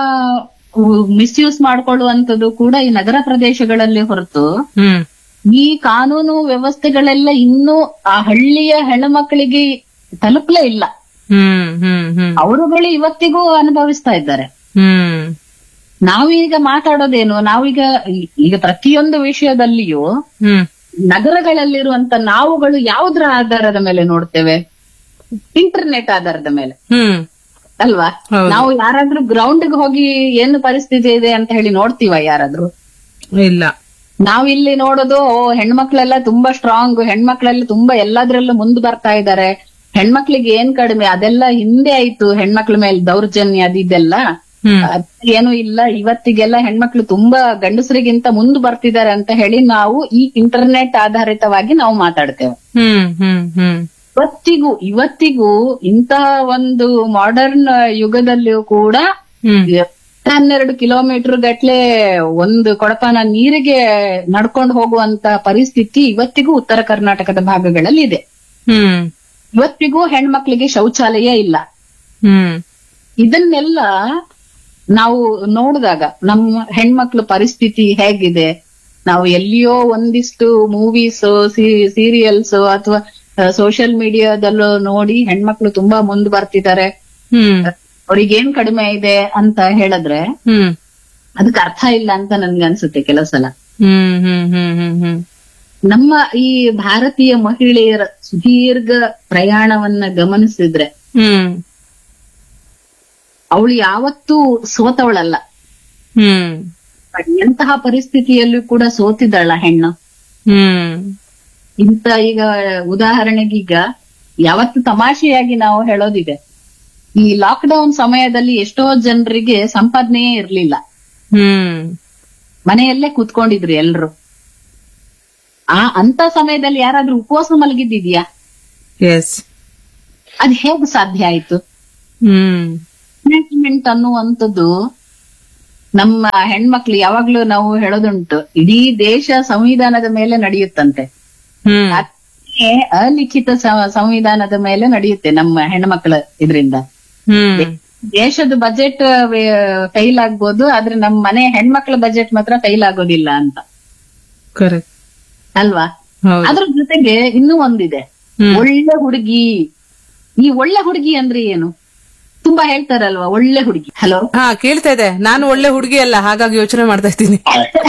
ಮಿಸ್ಯೂಸ್ ಮಾಡ್ಕೊಳ್ಳುವಂಥದ್ದು ಕೂಡ ಈ ನಗರ ಪ್ರದೇಶಗಳಲ್ಲಿ ಹೊರತು ಹ್ಮ್ ಈ ಕಾನೂನು ವ್ಯವಸ್ಥೆಗಳೆಲ್ಲ ಇನ್ನೂ ಆ ಹಳ್ಳಿಯ ಹೆಣ್ಮಕ್ಳಿಗೆ ತಲುಪಲೇ ಇಲ್ಲ ಹ್ಮ್ ಹ್ಮ್ ಹ್ಮ್ ಅವರುಗಳು ಇವತ್ತಿಗೂ ಅನುಭವಿಸ್ತಾ ಇದ್ದಾರೆ ಹ್ಮ್ ನಾವೀಗ ಮಾತಾಡೋದೇನು ನಾವೀಗ ಈ- ಈಗ ಪ್ರತಿಯೊಂದು ವಿಷಯದಲ್ಲಿಯೂ ಹ್ಮ್ ನಗರಗಳಲ್ಲಿರುವಂತ ನಾವುಗಳು ಯಾವುದ್ರ ಆಧಾರದ ಮೇಲೆ ನೋಡ್ತೇವೆ ಇಂಟರ್ನೆಟ್ ಆಧಾರದ ಮೇಲೆ ಹ್ಮ್ ಅಲ್ವಾ ಹೌದು. ನಾವು ಯಾರಾದ್ರೂ ಗ್ರೌಂಡ್ಗೆ ಹೋಗಿ ಏನು ಪರಿಸ್ಥಿತಿ ಇದೆ ಅಂತ ಹೇಳಿ ನೋಡ್ತೀವ ಯಾರಾದ್ರೂ ಇಲ್ಲ ನಾವ್ ಇಲ್ಲಿ ನೋಡೋದು ಓ ಹೆಣ್ಮಕ್ಳೆಲ್ಲ ತುಂಬಾ ಸ್ಟ್ರಾಂಗ್ ಹೆಣ್ಮಕ್ಳೆಲ್ಲ ತುಂಬಾ ಎಲ್ಲದ್ರಲ್ಲೂ ಮುಂದ್ ಬರ್ತಾ ಇದ್ದಾರೆ ಹೆಣ್ಮಕ್ಳಿಗೆ ಏನ್ ಕಡಿಮೆ ಅದೆಲ್ಲ ಹಿಂದೆ ಆಯ್ತು ಹೆಣ್ಮಕ್ಳ ಮೇಲೆ ದೌರ್ಜನ್ಯ ಅದಿದೆಲ್ಲ ಹ್ಮ್ ಅದ್ ಏನು ಇಲ್ಲ ಇವತ್ತಿಗೆಲ್ಲ ಹೆಣ್ಮಕ್ಳು ತುಂಬಾ ಗಂಡಸರಿಗಿಂತ ಮುಂದ್ ಬರ್ತಿದ್ದಾರೆ ಅಂತ ಹೇಳಿ ನಾವು ಈ ಇಂಟರ್ನೆಟ್ ಆಧಾರಿತವಾಗಿ ನಾವು ಮಾತಾಡ್ತೇವೆ ಹ್ಮ್ ಹ್ಮ್ ಹ್ಮ್ ಇವತ್ತಿಗೂ ಇವತ್ತಿಗೂ ಇಂತಹ ಒಂದು ಮಾಡರ್ನ್ ಯುಗದಲ್ಲಿಯೂ ಕೂಡ ಹ್ಮ್ ಹನ್ನೆರಡು ಕಿಲೋಮೀಟರ್ ಗಟ್ಲೆ ಒಂದು ಕೊಡಪಾನ ನೀರಿಗೆ ನಡ್ಕೊಂಡು ಹೋಗುವಂತ ಪರಿಸ್ಥಿತಿ ಇವತ್ತಿಗೂ ಉತ್ತರ ಕರ್ನಾಟಕದ ಭಾಗಗಳಲ್ಲಿ ಇದೆ ಹ್ಮ್ ಇವತ್ತಿಗೂ ಹೆಣ್ಮಕ್ಳಿಗೆ ಶೌಚಾಲಯ ಇಲ್ಲ ಹ್ಮ್ ಇದನ್ನೆಲ್ಲ ನಾವು ನೋಡಿದಾಗ ನಮ್ಮ ಹೆಣ್ಮಕ್ಳ ಪರಿಸ್ಥಿತಿ ಹೇಗಿದೆ ನಾವು ಎಲ್ಲಿಯೋ ಒಂದಿಷ್ಟು ಮೂವೀಸ್ ಸೀರಿಯಲ್ಸ್ ಅಥವಾ ಸೋಷಿಯಲ್ ಮೀಡಿಯಾದಲ್ಲೂ ನೋಡಿ ಹೆಣ್ಮಕ್ಳು ತುಂಬಾ ಮುಂದ್ ಬರ್ತಿದ್ದಾರೆ ಹ್ಮ್ ಅವ್ರಿಗೇನ್ ಕಡಿಮೆ ಇದೆ ಅಂತ ಹೇಳಿದ್ರೆ ಹ್ಮ್ ಅದಕ್ಕೆ ಅರ್ಥ ಇಲ್ಲ ಅಂತ ನನ್ಗೆ ಅನ್ಸುತ್ತೆ ಕೆಲವು ಸಲ ಹ್ಮ್ ಹ್ಮ್ ಹ್ಮ್ ಹ್ಮ್ ಹ್ಮ್ ನಮ್ಮ ಈ ಭಾರತೀಯ ಮಹಿಳೆಯರ ಸುದೀರ್ಘ ಪ್ರಯಾಣವನ್ನ ಗಮನಿಸಿದ್ರೆ ಹ್ಮ್ ಅವಳು ಯಾವತ್ತೂ ಸೋತವಳಲ್ಲ ಹ್ಮ್ ಎಂತಹ ಪರಿಸ್ಥಿತಿಯಲ್ಲೂ ಕೂಡ ಸೋತಿದ್ದಳ ಹೆಣ್ಣು ಹ್ಮ್ ಇಂತ ಈಗ ಉದಾಹರಣೆಗೀಗ ಯಾವತ್ತು ತಮಾಷೆಯಾಗಿ ನಾವು ಹೇಳೋದಿದೆ ಈ ಲಾಕ್ ಡೌನ್ ಸಮಯದಲ್ಲಿ ಎಷ್ಟೋ ಜನರಿಗೆ ಸಂಪಾದನೆಯೇ ಇರ್ಲಿಲ್ಲ ಹ್ಮ್ ಮನೆಯಲ್ಲೇ ಕೂತ್ಕೊಂಡಿದ್ರು ಎಲ್ರು ಆ ಅಂತ ಸಮಯದಲ್ಲಿ ಯಾರಾದ್ರೂ ಉಪವಾಸ ಮಲಗಿದ್ದಿದ್ಯಾ ಎಸ್ ಅದ್ ಹೇಗ್ ಸಾಧ್ಯ ಆಯ್ತು ಹ್ಮ್ ಮ್ಯಾನೇಜ್ಮೆಂಟ್ ಅನ್ನುವಂಥದ್ದು ನಮ್ಮ ಹೆಣ್ಮಕ್ಳು ಯಾವಾಗ್ಲೂ ನಾವು ಹೇಳೋದುಂಟು ಇಡೀ ದೇಶ ಸಂವಿಧಾನದ ಮೇಲೆ ನಡೆಯುತ್ತಂತೆ ಹ್ಮ್ ಅದೇ ಅಲಿಖಿತ ಸ- ಸಂವಿಧಾನದ ಮೇಲೆ ನಡೆಯುತ್ತೆ ನಮ್ಮ ಹೆಣ್ಮಕ್ಳ ಇದರಿಂದ ಹ್ಮ್ ದೇಶದ ಬಜೆಟ್ ಫೈಲ್ ಆಗ್ಬೋದು ಆದ್ರೆ ನಮ್ಮ ಮನೆ ಹೆಣ್ಮಕ್ಳ ಬಜೆಟ್ ಮಾತ್ರ ಫೈಲ್ ಆಗೋದಿಲ್ಲ ಅಂತ ಕರೆಕ್ಟ್ ಅಲ್ವಾ ಹೌದು ಅದ್ರ ಜೊತೆಗೆ ಇನ್ನೂ ಒಂದಿದೆ ಹ್ಮ್. ಒಳ್ಳೆ ಹುಡುಗಿ ಈ ಒಳ್ಳೆ ಹುಡುಗಿ ಅಂದ್ರೆ ಏನು ತುಂಬಾ ಹೇಳ್ತಾರಲ್ವಾ ಒಳ್ಳೆ ಹುಡುಗಿ ಹಲೋ ಹಾ ಕೇಳ್ತಾ ಇದೆ ನಾನು ಒಳ್ಳೆ ಹುಡುಗಿ ಅಲ್ಲ ಹಾಗಾಗಿ ಯೋಚನೆ ಮಾಡ್ತಾ ಇದ್ದೀನಿ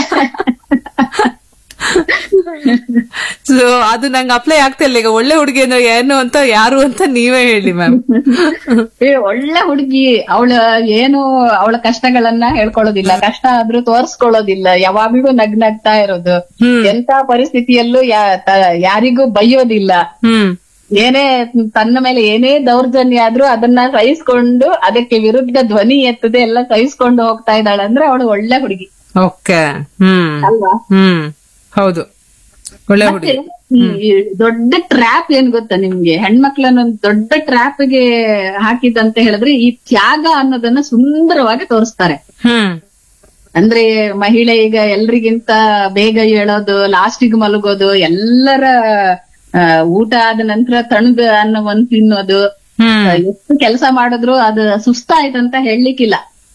ಸೊ ಅದು ನಂಗೆ ಅಪ್ಲೈ ಆಗ್ತಾ ಇಲ್ಲ ಈಗ ಒಳ್ಳೆ ಹುಡುಗಿ ಅಂದ್ರೆ ಏನು ಅಂತ ಯಾರು ಅಂತ ನೀವೇ ಹೇಳಿ ಮ್ಯಾಮ್ ಏ ಒಳ್ಳೆ ಹುಡುಗಿ ಅವಳ ಏನು ಅವಳ ಕಷ್ಟಗಳನ್ನ ಹೇಳ್ಕೊಳ್ಳೋದಿಲ್ಲ ಕಷ್ಟ ಆದ್ರೂ ತೋರ್ಸ್ಕೊಳ್ಳೋದಿಲ್ಲ ಯಾವಾಗ್ಲೂ ನಗ್ನಗ್ತಾ ಇರೋದು ಹ್ಮ್. ಎಂತ ಪರಿಸ್ಥಿತಿಯಲ್ಲೂ ಯಾ- ತ- ಯಾರಿಗೂ ಬೈಯೋದಿಲ್ಲ ಹ್ಮ್ ಏನೇ ತನ್ನ ಮೇಲೆ ಏನೇ ದೌರ್ಜನ್ಯ ಆದ್ರೂ ಅದನ್ನ ಸಹಿಸ್ಕೊಂಡು ಅದಕ್ಕೆ ವಿರುದ್ಧ ಧ್ವನಿ ಎತ್ತದೆ ಎಲ್ಲ ಸಹಿಸ್ಕೊಂಡು ಹೋಗ್ತಾ ಇದ್ದಾಳೆ ಅಂದ್ರೆ ಅವಳು ಒಳ್ಳೆ ಹುಡುಗಿ ಓಕೆ ಹ್ಮ್ ಅಲ್ವಾ ಹ್ಮ್ ಹೌದು ಒಳ್ಳೆ ಮತ್ತೆ ಹುಡುಗಿ ಈ ದೊಡ್ಡ ಟ್ರ್ಯಾಪ್ ಏನ್ ಗೊತ್ತಾ ನಿಮ್ಗೆ ಹೆಣ್ಮಕ್ಳನ್ನ ಒಂದು ದೊಡ್ಡ ಟ್ರ್ಯಾಪ್ ಗೆ ಹಾಕಿದಂತ ಹೇಳಿದ್ರೆ ಈ ತ್ಯಾಗ ಅನ್ನೋದನ್ನ ಸುಂದರವಾಗಿ ತೋರಿಸ್ತಾರೆ ಹ್ಮ್ ಅಂದ್ರೆ ಮಹಿಳೆ ಈಗ ಎಲ್ರಿಗಿಂತ ಬೇಗ ಹೇಳೋದು ಲಾಸ್ಟಿಗೆ ಮಲಗೋದು ಎಲ್ಲರ ಆ, ಊಟ ಆದ ನಂತರ ತಣಗ ಅನ್ನೋ ಒಂದ್ ತಿನ್ನೋದು ಹ್ಮ್ ಎಷ್ಟು ಕೆಲಸ ಮಾಡಿದ್ರು ಅದು ಸುಸ್ತಾಯ್ತಂತ ಹೇಳಲಿಕ್ಕಿಲ್ಲ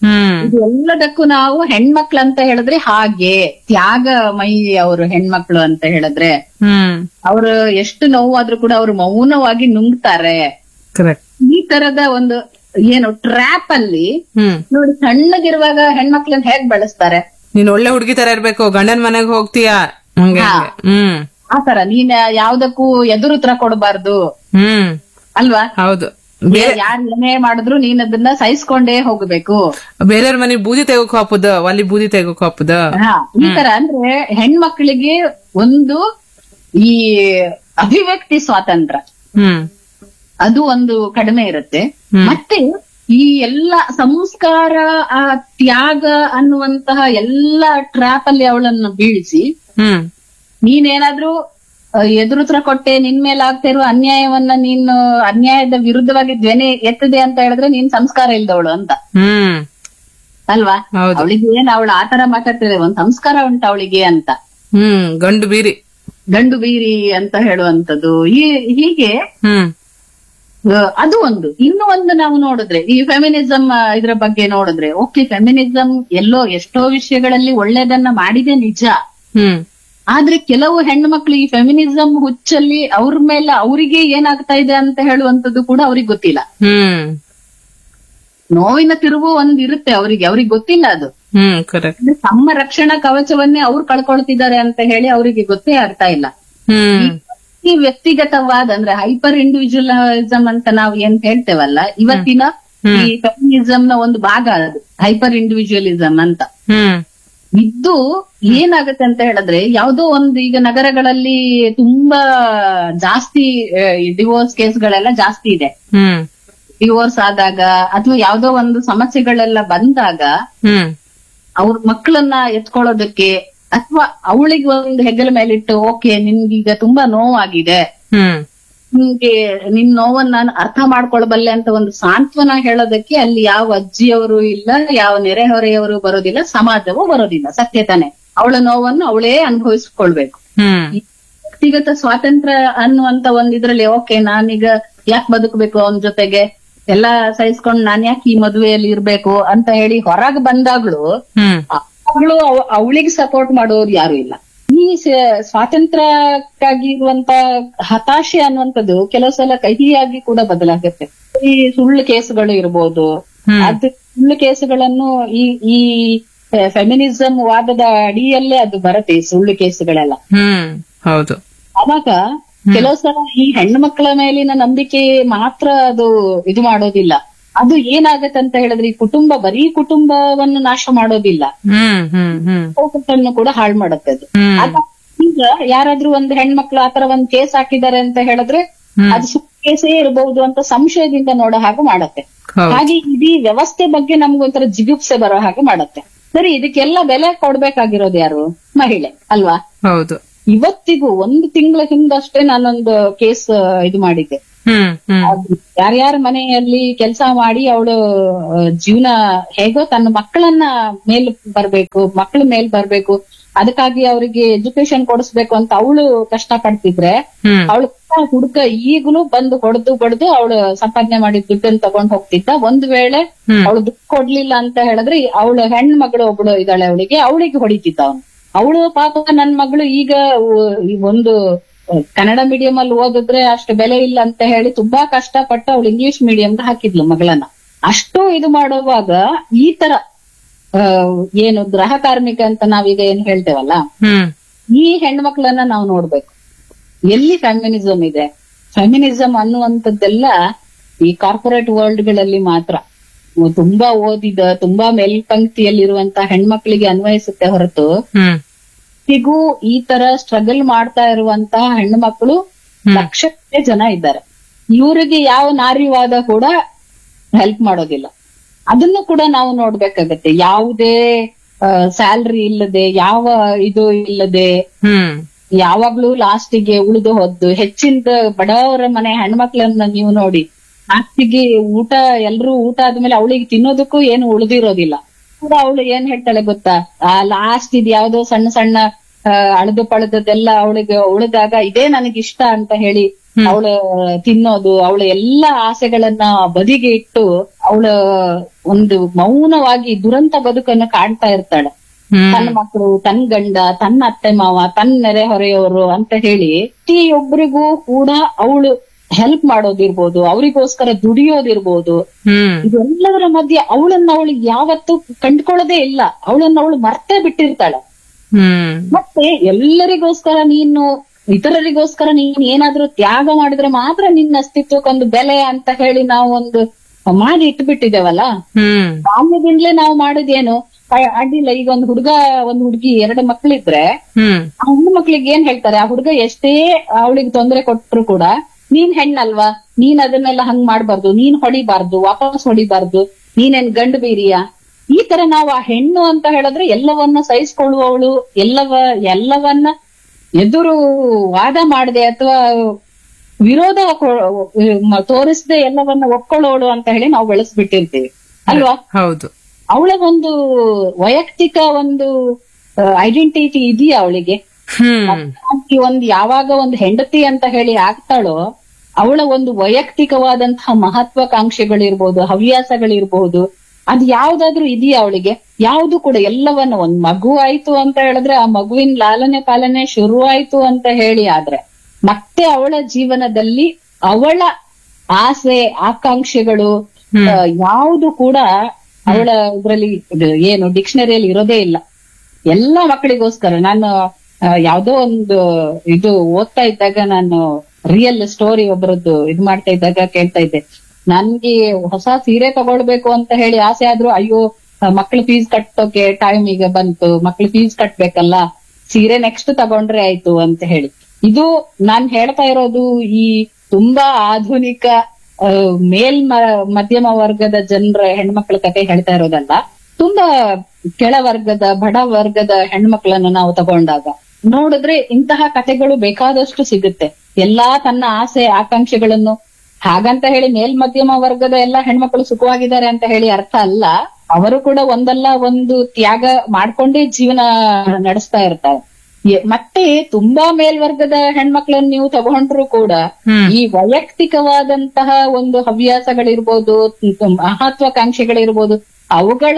ಹ್ಮ್ ಇದು ಎಲ್ಲದಕ್ಕೂ ನಾವು ಹೆಣ್ಮಕ್ಳು ಅಂತ ಹೇಳಿದ್ರೆ ಹಾಗೆ ತ್ಯಾಗಮಯಿ ಅವರು ಹೆಣ್ಮಕ್ಳು ಅಂತ ಹೇಳಿದ್ರೆ ಹ್ಮ್ ಅವರು ಎಷ್ಟು ನೋವಾದ್ರೂ ಕೂಡ ಅವರು ಮೌನವಾಗಿ ನುಂಗ್ತಾರೆ ಕರೆಕ್ಟ್ ಈ ತರದ ಒಂದು ಏನು ಟ್ರ್ಯಾಪ್ ಅಲ್ಲಿ ಹ್ಮ್ ನೋಡಿ ಸಣ್ಣಗಿರುವಾಗ ಹೆಣ್ಮಕ್ಳನ್ನ ಹೇಗ್ ಬೆಳೆಸ್ತಾರೆ ನೀನ್ ಒಳ್ಳೆ ಹುಡುಗಿ ತರ ಇರ್ಬೇಕು ಗಂಡನ್ ಮನೆಗ್ ಹೋಗ್ತೀಯಾ ಹಂಗೆ ಹಾ. ಹಂಗೆ. ಹ್ಮ್ ಆತರ ನೀನ್ ಯಾವ್ದಕ್ಕೂ ಎದುರು ಉತ್ತರ ಕೊಡಬಾರ್ದು ಹ್ಮ್ ಅಲ್ವಾ ಹೌದು ಬೇರೆ ಯಾರ್ ಏನೇ ಮಾಡಿದ್ರು ನೀನ್ ಅದನ್ನ ಸಹಿಸ್ಕೊಂಡೇ ಹೋಗ್ಬೇಕು ಬೇರೆಯವ್ರ ಮನೆ ಬೂದಿ ತೆಗೋಕ್ ಹಾಪುದ ಅಲ್ಲಿ ಬೂದಿ ತೆಗೋಕ್ ಹಾಪುದ ಹಾ ಈ ತರ ಅಂದ್ರೆ ಹೆಣ್ಮಕ್ಳಿಗೆ ಒಂದು ಈ ಅಭಿವ್ಯಕ್ತಿ ಸ್ವಾತಂತ್ರ್ಯ ಹ್ಮ್ ಅದು ಒಂದು ಕಡಿಮೆ ಇರುತ್ತೆ ಹ್ಮ್. ಮತ್ತೆ ಈ ಎಲ್ಲ ಸಂಸ್ಕಾರ ಆ ತ್ಯಾಗ ಅನ್ನುವಂತಹ ಎಲ್ಲ ಟ್ರ್ಯಾಪ್ ಅಲ್ಲಿ ಅವಳನ್ನು ಬೀಳಿಸಿ ಹ್ಮ್ ನೀನೇನಾದ್ರೂ ಆ, ಎದುರುತ್ರ ಕೊಟ್ಟೆ ನಿನ್ ಮೇಲೆ ಆಗ್ತಾ ಇರೋ ಅನ್ಯಾಯವನ್ನ ನೀನು ಅನ್ಯಾಯದ ವಿರುದ್ಧವಾಗಿ ಧ್ವನಿ ಎತ್ತದೆ ಅಂತ ಹೇಳಿದ್ರೆ ನೀನ್ ಸಂಸ್ಕಾರ ಇಲ್ದವಳು ಅಂತ ಹ್ಮ್ ಅಲ್ವಾ ಹೌದು. ಅವಳಿಗೆ ಏನ್ ಅವಳು ಆತರ ಮಾತಾಡ್ತಿದೆ ಒಂದ್ ಸಂಸ್ಕಾರ ಉಂಟು ಅವಳಿಗೆ ಅಂತ ಹ್ಮ್ ಗಂಡು ಬೀರಿ ಗಂಡು ಬೀರಿ ಅಂತ ಹೇಳುವಂತದ್ದು ಈ ಹೀಗೆ ಹ್ಮ್ ಆ, ಅದು ಒಂದು ಇನ್ನು ಒಂದು ನಾವು ನೋಡಿದ್ರೆ ಈ ಫೆಮಿನಿಸಂ ಇದ್ರ ಬಗ್ಗೆ ನೋಡಿದ್ರೆ ಓಕೆ ಫೆಮಿನಿಸಂ ಎಲ್ಲೋ ಎಷ್ಟೋ ವಿಷಯಗಳಲ್ಲಿ ಒಳ್ಳೇದನ್ನ ಮಾಡಿದೆ ನಿಜ ಹ್ಮ್ ಆದ್ರೆ ಕೆಲವು ಹೆಣ್ಣು ಮಕ್ಳು ಈ ಫೆಮಿನಿಸಂ ಹುಚ್ಚಲ್ಲಿ ಅವ್ರ ಮೇಲೆ ಅವರಿಗೆ ಏನಾಗ್ತಾ ಇದೆ ಅಂತ ಹೇಳುವಂತದ್ದು ಕೂಡ ಅವ್ರಿಗೆ ಗೊತ್ತಿಲ್ಲ ಹ್ಮ್ ನೋವಿನ ತಿರುವು ಒಂದ್ ಇರುತ್ತೆ ಅವರಿಗೆ ಅವ್ರಿಗೆ ಗೊತ್ತಿಲ್ಲ ಅದು ಹ್ಮ್ ಕರೆಕ್ಟ್ ಅಂದ್ರೆ ತಮ್ಮ ರಕ್ಷಣಾ ಕವಚವನ್ನೇ ಅವ್ರು ಕಳ್ಕೊಳ್ತಿದ್ದಾರೆ ಅಂತ ಹೇಳಿ ಅವರಿಗೆ ಗೊತ್ತೇ ಆಗ್ತಾ ಇಲ್ಲ ಹ್ಮ್ ಈ ವ್ಯಕ್ತಿಗತವಾದ ಅಂದ್ರೆ ಹೈಪರ್ ಇಂಡಿವಿಜುವಲಿಸಂ ಅಂತ ನಾವು ಏನ್ ಹೇಳ್ತೇವಲ್ಲ ಇವತ್ತಿನ ಈ ಫೆಮಿನಿಸಂ ನ ಒಂದು ಭಾಗ ಅದು ಹೈಪರ್ ಇಂಡಿವಿಜುವಲಿಸಂ ಅಂತ ಹ್ಮ್ ಇದ್ದು ಏನಾಗುತ್ತೆ ಅಂತ ಹೇಳಿದ್ರೆ ಯಾವ್ದೋ ಒಂದು ಈಗ ನಗರಗಳಲ್ಲಿ ತುಂಬಾ ಜಾಸ್ತಿ ಡಿವೋರ್ಸ್ ಕೇಸ್ಗಳೆಲ್ಲ ಜಾಸ್ತಿ ಇದೆ ಹ್ಮ್ ಡಿವೋರ್ಸ್ ಆದಾಗ ಅಥವಾ ಯಾವ್ದೋ ಒಂದು ಸಮಸ್ಯೆಗಳೆಲ್ಲ ಬಂದಾಗ ಹ್ಮ್ ಅವ್ರ ಮಕ್ಕಳನ್ನ ಎತ್ಕೊಳ್ಳೋದಕ್ಕೆ ಅಥವಾ ಅವಳಿಗೆ ಒಂದು ಹೆಗಲ ಮೇಲಿಟ್ಟು ಓಕೆ ನಿನ್ಗೀಗ ತುಂಬಾ ನೋವಾಗಿದೆ ಹ್ಮ್ ನಿಮ್ಗೆ ನಿನ್ ನೋವನ್ನ ನಾನು ಅರ್ಥ ಮಾಡ್ಕೊಳ್ಬಲ್ಲೆ ಅಂತ ಒಂದು ಸಾಂತ್ವನ ಹೇಳೋದಕ್ಕೆ ಅಲ್ಲಿ ಯಾವ ಅಜ್ಜಿಯವರು ಇಲ್ಲ ಯಾವ ನೆರೆಹೊರೆಯವರು ಬರೋದಿಲ್ಲ ಸಮಾಜವೂ ಬರೋದಿಲ್ಲ ಸತ್ಯ ತಾನೆ ಅವಳ ನೋವನ್ನು ಅವಳೇ ಅನುಭವಿಸ್ಕೊಳ್ಬೇಕು ಹ್ಮ್ ಈ ವ್ಯಕ್ತಿಗತ ಸ್ವಾತಂತ್ರ್ಯ ಅನ್ನುವಂತ ಒಂದ್ ಇದ್ರಲ್ಲಿ ಓಕೆ ನಾನೀಗ ಯಾಕೆ ಬದುಕಬೇಕು ಅವನ ಜೊತೆಗೆ ಎಲ್ಲಾ ಸಹಿಸ್ಕೊಂಡ್ ನಾನ್ ಯಾಕೆ ಈ ಮದುವೆಯಲ್ಲಿ ಇರ್ಬೇಕು ಅಂತ ಹೇಳಿ ಹೊರಗ್ ಬಂದಾಗ್ಲೂ ಹ್ಮ್ ಅವಳು ಅವಳಿಗೆ ಸಪೋರ್ಟ್ ಮಾಡೋರು ಯಾರು ಇಲ್ಲ ಈ ಸ- ಸ್ವಾತಂತ್ರ್ಯಕ್ಕಾಗಿ ಇರುವಂತ ಹತಾಶೆ ಅನ್ನುವಂಥದ್ದು ಕೆಲವು ಸಲ ಕಹಿಯಾಗಿ ಕೂಡ ಬದಲಾಗುತ್ತೆ ಈ ಸುಳ್ಳು ಕೇಸುಗಳು ಇರ್ಬೋದು ಹ್ಮ್. ಅದು ಸುಳ್ಳು ಕೇಸುಗಳನ್ನು ಈ ಈ ಫೆಮಿನಿಸಂ ವಾದದ ಅಡಿಯಲ್ಲೇ ಅದು ಬರುತ್ತೆ ಈ ಸುಳ್ಳು ಕೇಸುಗಳೆಲ್ಲ ಹ್ಮ್ ಹೌದು ಅವಾಗ ಕೆಲವು ಸಲ ಈ ಹೆಣ್ಣು ಮಕ್ಕಳ ಮೇಲಿನ ನಂಬಿಕೆ ಮಾತ್ರ ಅದು ಇದು ಮಾಡೋದಿಲ್ಲ ಅದು ಏನಾಗತ್ತೆ ಅಂತ ಹೇಳಿದ್ರೆ ಈ ಕುಟುಂಬ ಬರೀ ಕುಟುಂಬವನ್ನು ನಾಶ ಮಾಡೋದಿಲ್ಲ ಹ್ಮ್ ಹ್ಮ್ ಹ್ಮ್ ಚೌಕಟ್ಟನ್ನು ಕೂಡ ಹಾಳು ಮಾಡುತ್ತೆ ಅದು ಹ್ಮ್ ಅದ- ಈಗ ಯಾರಾದ್ರೂ ಒಂದ್ ಹೆಣ್ಮಕ್ಳು ಆತರ ಒಂದ್ ಕೇಸ್ ಹಾಕಿದ್ದಾರೆ ಅಂತ ಹೇಳಿದ್ರೆ ಹ್ಮ್. ಅದು ಸುಳ್ಳು ಕೇಸೇ ಇರಬಹುದು ಅಂತ ಸಂಶಯದಿಂದ ನೋಡೋ ಹಾಗೆ ಮಾಡತ್ತೆ ಹೌದು ಹಾಗೆ ಇಡೀ ವ್ಯವಸ್ಥೆ ಬಗ್ಗೆ ನಮ್ಗೊಂಥರ ಜಿಗುಪ್ಸೆ ಬರೋ ಹಾಗೆ ಮಾಡತ್ತೆ ಸರಿ ಇದಕ್ಕೆಲ್ಲ ಬೆಲೆ ಕೊಡ್ಬೇಕಾಗಿರೋದು ಯಾರು ಮಹಿಳೆ ಅಲ್ವಾ ಹೌದು ಇವತ್ತಿಗೂ ಒಂದು ತಿಂಗಳ ಹಿಂದಷ್ಟೇ ನಾನೊಂದು ಕೇಸ್ ಇದು ಮಾಡಿದ್ದೆ ಹ್ಮ್ ಹ್ಮ್ ಅದು ಯಾರ್ಯಾರ ಮನೆಯಲ್ಲಿ ಕೆಲಸ ಮಾಡಿ ಅವಳು ಜೀವನ ಹೇಗೋ ತನ್ನ ಮಕ್ಕಳನ್ನ ಮೇಲ್ ಬರ್ಬೇಕು ಮಕ್ಕಳ ಮೇಲ್ ಬರ್ಬೇಕು ಅದಕ್ಕಾಗಿ ಅವರಿಗೆ ಎಜುಕೇಶನ್ ಕೊಡಿಸ್ಬೇಕು ಅಂತ ಅವಳು ಕಷ್ಟ ಪಡ್ತಿದ್ರೆ ಹ್ಮ್ ಅವಳು ಹುಡುಕ ಈಗಲೂ ಬಂದು ಹೊಡೆದು ಬಡ್ದು ಅವಳು ಸಂಪಾದನೆ ಮಾಡಿದ ದುಡ್ಡನ್ನು ತಗೊಂಡ್ ಹೋಗ್ತಿದ್ದ ಒಂದ್ ವೇಳೆ ಹ್ಮ್. ಅವಳು ದುಡ್ಡು ಕೊಡ್ಲಿಲ್ಲ ಅಂತ ಹೇಳಿದ್ರೆ ಅವಳು ಹೆಣ್ ಮಗಳು ಒಬ್ಳು ಇದ್ದಾಳೆ ಅವಳಿಗೆ ಅವಳಿಗೆ ಹೊಡಿತಿದ್ದ ಅವನು ಅವಳು ಪಾಪ ನನ್ ಮಗಳು ಈಗ ಉ- ಈ ಒಂದು ಅಹ್, ಕನ್ನಡ ಮೀಡಿಯಂ ಅಲ್ಲಿ ಓದಿದ್ರೆ ಅಷ್ಟು ಬೆಲೆ ಇಲ್ಲ ಅಂತ ಹೇಳಿ ತುಂಬಾ ಕಷ್ಟಪಟ್ಟು ಅವಳು ಇಂಗ್ಲಿಷ್ ಮೀಡಿಯಂ ಹಾಕಿದ್ಲು ಮಗಳನ್ನ ಅಷ್ಟು ಇದು ಮಾಡುವಾಗ ಈ ತರ ಅಹ್, ಏನು ಗೃಹ ಕಾರ್ಮಿಕ ಅಂತ ನಾವೀಗ ಏನ್ ಹೇಳ್ತೇವಲ್ಲ ಹ್ಮ್ ಈ ಹೆಣ್ಮಕ್ಳನ್ನ ನಾವು ನೋಡ್ಬೇಕು ಎಲ್ಲಿ ಫೆಮಿನಿಸಂ ಇದೆ ಫೆಮಿನಿಸಂ ಅನ್ನುವಂಥದ್ದೆಲ್ಲ ಈ ಕಾರ್ಪೊರೇಟ್ ವರ್ಲ್ಡ್ ಗಳಲ್ಲಿ ಮಾತ್ರ ತುಂಬಾ ಓದಿದ ತುಂಬಾ ಮೇಲ್ಪಂಕ್ತಿಯಲ್ಲಿರುವಂತ ಹೆಣ್ಮಕ್ಳಿಗೆ ಅನ್ವಯಿಸುತ್ತೆ ಹೊರತು ಹ್ಮ್ ಇವತ್ತಿಗೂ ಈ ತರ ಸ್ಟ್ರಗಲ್ ಮಾಡ್ತಾ ಇರುವಂತಹ ಹೆಣ್ಣು ಮಕ್ಕಳು ಲಕ್ಷಕ್ಕೆ ಜನ ಇದ್ದಾರೆ ಇವರಿಗೆ ಯಾವ ನಾರಿವಾದ ಕೂಡ ಹೆಲ್ಪ್ ಮಾಡೋದಿಲ್ಲ ಅದನ್ನು ಕೂಡ ನಾವು ನೋಡ್ಬೇಕಾಗತ್ತೆ ಯಾವುದೇ ಸ್ಯಾಲ್ರಿ ಇಲ್ಲದೆ ಯಾವ ಇದು ಇಲ್ಲದೆ ಹ್ಮ್ ಯಾವಾಗ್ಲೂ ಲಾಸ್ಟಿಗೆ ಉಳಿದು ಹೊದ್ದು ಹೆಚ್ಚಿನ ಬಡವರ ಮನೆ ಹೆಣ್ಮಕ್ಳನ್ನ ನೀವು ನೋಡಿ ಲಾಸ್ಟಿಗೆ ಊಟ ಎಲ್ರೂ ಊಟ ಆದ್ಮೇಲೆ ಅವಳಿಗೆ ತಿನ್ನೋದಕ್ಕೂ ಏನು ಉಳಿದಿರೋದಿಲ್ಲ ಕೂಡ ಅವಳು ಏನ್ ಹೇಳ್ತಾಳೆ ಗೊತ್ತಾ ಆ ಲಾಸ್ಟ್ ಇದ್ ಯಾವ್ದೋ ಸಣ್ಣ ಸಣ್ಣ ಆ, ಅಳ್ದು ಪಳ್ದದ್ದೆಲ್ಲ ಅವಳಿಗೆ ಉಳಿದಾಗ ಇದೇ ನನಗೆ ಇಷ್ಟ ಅಂತ ಹೇಳಿ ಅವಳ ತಿನ್ನೋದು ಅವಳ ಎಲ್ಲಾ ಆಸೆಗಳನ್ನ ಬದಿಗೆ ಇಟ್ಟು ಅವಳ ಒಂದು ಮೌನವಾಗಿ ದುರಂತ ಬದುಕನ್ನು ಕಾಣ್ತಾ ಇರ್ತಾಳೆ ತನ್ನ ಮಕ್ಕಳು ತನ್ನ ಗಂಡ ತನ್ನ ಅತ್ತೆ ಮಾವ ತನ್ನ ನೆರೆಹೊರೆಯವರು ಅಂತ ಹೇಳಿ ಪ್ರತಿಯೊಬ್ಬರಿಗೂ ಕೂಡ ಅವಳು ಹೆಲ್ಪ್ ಮಾಡೋದಿರ್ಬೋದು ಅವರಿಗೋಸ್ಕರ ದುಡಿಯೋದಿರ್ಬೋದು ಹ್ಮ್ ಇದೆಲ್ಲದರ ಮಧ್ಯೆ ಅವಳನ್ನ ಅವಳು ಯಾವತ್ತೂ ಕಂಡ್ಕೊಳ್ಳೋದೇ ಇಲ್ಲ ಅವಳನ್ನ ಅವಳು ಮರ್ತೇ ಬಿಟ್ಟಿರ್ತಾಳೆ ಹ್ಮ್ ಮತ್ತೆ ಎಲ್ಲರಿಗೋಸ್ಕರ ನೀನು ಇತರರಿಗೋಸ್ಕರ ನೀನ್ ಏನಾದ್ರೂ ತ್ಯಾಗ ಮಾಡಿದ್ರೆ ಮಾತ್ರ ನಿನ್ನ ಅಸ್ತಿತ್ವಕ್ಕೊಂದು ಬೆಲೆ ಅಂತ ಹೇಳಿ ನಾವು ಒಂದು ಮಾಡಿ ಇಟ್ಬಿಟ್ಟಿದ್ದೇವಲ್ಲ ಹ್ಮ್ ಬಾಲ್ಯದಿಂದಲೇ ನಾವು ಮಾಡೋದೇನು ಅ- ಅಡ್ಡಿಲ್ಲ ಈಗ ಒಂದು ಹುಡುಗ ಒಂದು ಹುಡುಗಿ ಎರಡು ಮಕ್ಳಿದ್ರೆ ಹ್ಮ್ ಆ ಹೆಣ್ಣು ಮಕ್ಳಿಗೆ ಏನ್ ಹೇಳ್ತಾರೆ ಆ ಹುಡುಗ ಎಷ್ಟೇ ಅವಳಿಗೆ ತೊಂದರೆ ಕೊಟ್ರು ಕೂಡ ನೀನ್ ಹೆಣ್ಣಲ್ವಾ ನೀನ್ ಅದನ್ನೆಲ್ಲ ಹಂಗ್ ಮಾಡ್ಬಾರ್ದು ನೀನ್ ಹೊಡಿಬಾರ್ದು ವಾಪಸ್ ಹೊಡಿಬಾರ್ದು ನೀನೇನ್ ಗಂಡು ಬೀರಿಯ ಈ ತರ ನಾವು ಆ ಹೆಣ್ಣು ಅಂತ ಹೇಳಿದ್ರೆ ಎಲ್ಲವನ್ನ ಸಹಿಸ್ಕೊಳ್ಳುವವಳು ಎಲ್ಲವ ಎಲ್ಲವನ್ನ ಎದುರು ವಾದ ಮಾಡದೆ ಅಥವಾ ವಿರೋಧ ತೋರಿಸದೆ ಎಲ್ಲವನ್ನ ಒಪ್ಕೊಳ್ಳೋಳು ಅಂತ ಹೇಳಿ ನಾವು ಬೆಳೆಸ್ಬಿಟ್ಟಿರ್ತೀವಿ ಅಲ್ವಾ ಹೌದು ಅವಳ ಒಂದು ವೈಯಕ್ತಿಕ ಒಂದು ಐಡೆಂಟಿಟಿ ಇದೆಯಾ ಅವಳಿಗೆ ಹ್ಮ್ ಆಕಿ ಒಂದ್ ಯಾವಾಗ ಒಂದು ಹೆಂಡತಿ ಅಂತ ಹೇಳಿ ಆಗ್ತಾಳೋ ಅವಳ ಒಂದು ವೈಯಕ್ತಿಕವಾದಂತಹ ಮಹತ್ವಾಕಾಂಕ್ಷೆಗಳಿರ್ಬೋದು ಹವ್ಯಾಸಗಳಿರ್ಬೋದು ಅದ್ ಯಾವ್ದಾದ್ರೂ ಇದೆಯಾ ಅವಳಿಗೆ ಯಾವ್ದು ಕೂಡ ಎಲ್ಲವನ್ನ ಒಂದ್ ಮಗು ಆಯ್ತು ಅಂತ ಹೇಳಿದ್ರೆ ಆ ಮಗುವಿನ ಲಾಲನೆ ಪಾಲನೆ ಶುರು ಆಯ್ತು ಅಂತ ಹೇಳಿ ಆದ್ರೆ ಮತ್ತೆ ಅವಳ ಜೀವನದಲ್ಲಿ ಅವಳ ಆಸೆ ಆಕಾಂಕ್ಷೆಗಳು ಆ, ಯಾವುದು ಕೂಡ ಅವಳ ಇದ್ರಲ್ಲಿ ಇದು ಏನು ಡಿಕ್ಷನರಿಯಲ್ಲಿ ಇರೋದೇ ಇಲ್ಲ ಎಲ್ಲ ಮಕ್ಕಳಿಗೋಸ್ಕರ ನಾನು ಆ, ಯಾವ್ದೋ ಒಂದು ಇದು ಓದ್ತಾ ಇದ್ದಾಗ ನಾನು ರಿಯಲ್ ಸ್ಟೋರಿ ಒಬ್ಬರದ್ದು ಇದು ಮಾಡ್ತಾ ಇದ್ದಾಗ ಕೇಳ್ತಾ ಇದ್ದೆ ನನ್ಗೆ ಹೊಸ ಸೀರೆ ತಗೊಳ್ಬೇಕು ಅಂತ ಹೇಳಿ ಆಸೆ ಆದ್ರೂ ಅಯ್ಯೋ ಮಕ್ಳ ಫೀಸ್ ಕಟ್ಟೋಕೆ ಟೈಮ್ ಈಗ ಬಂತು ಮಕ್ಳ ಫೀಸ್ ಕಟ್ಬೇಕಲ್ಲ ಸೀರೆ ನೆಕ್ಸ್ಟ್ ತಗೊಂಡ್ರೆ ಆಯ್ತು ಅಂತ ಹೇಳಿ ಇದು ನಾನ್ ಹೇಳ್ತಾ ಇರೋದು ಈ ತುಂಬಾ ಆಧುನಿಕ ಆ, ಮೇಲ್ ಮ- ಮಧ್ಯಮ ವರ್ಗದ ಜನರ ಹೆಣ್ಮಕ್ಳ ಕತೆ ಹೇಳ್ತಾ ಇರೋದಲ್ಲ ತುಂಬಾ ಕೆಳವರ್ಗದ ಬಡ ವರ್ಗದ ಹೆಣ್ಮಕ್ಳನ್ನ ನಾವು ತಗೊಂಡಾಗ ನೋಡಿದ್ರೆ ಇಂತಹ ಕತೆಗಳು ಬೇಕಾದಷ್ಟು ಸಿಗುತ್ತೆ ಎಲ್ಲಾ ತನ್ನ ಆಸೆ ಆಕಾಂಕ್ಷೆಗಳನ್ನು ಹಾಗಂತ ಹೇಳಿ ಮೇಲ್ ಮಧ್ಯಮ ವರ್ಗದ ಎಲ್ಲಾ ಹೆಣ್ಮಕ್ಳು ಸುಖವಾಗಿದ್ದಾರೆ ಅಂತ ಹೇಳಿ ಅರ್ಥ ಅಲ್ಲ ಅವರು ಕೂಡ ಒಂದಲ್ಲ ಒಂದು ತ್ಯಾಗ ಮಾಡ್ಕೊಂಡೇ ಜೀವನ ನಡೆಸ್ತಾ ಇರ್ತಾರೆ ಎ- ಮತ್ತೆ ತುಂಬಾ ಮೇಲ್ವರ್ಗದ ಹೆಣ್ಮಕ್ಳನ್ನ ನೀವು ತಗೊಂಡ್ರು ಕೂಡ ಹ್ಮ್. ಈ ವೈಯಕ್ತಿಕವಾದಂತಹ ಒಂದು ಹವ್ಯಾಸಗಳಿರ್ಬೋದು ಮ್- ಮಹತ್ವಾಕಾಂಕ್ಷೆಗಳಿರ್ಬೋದು ಅವುಗಳ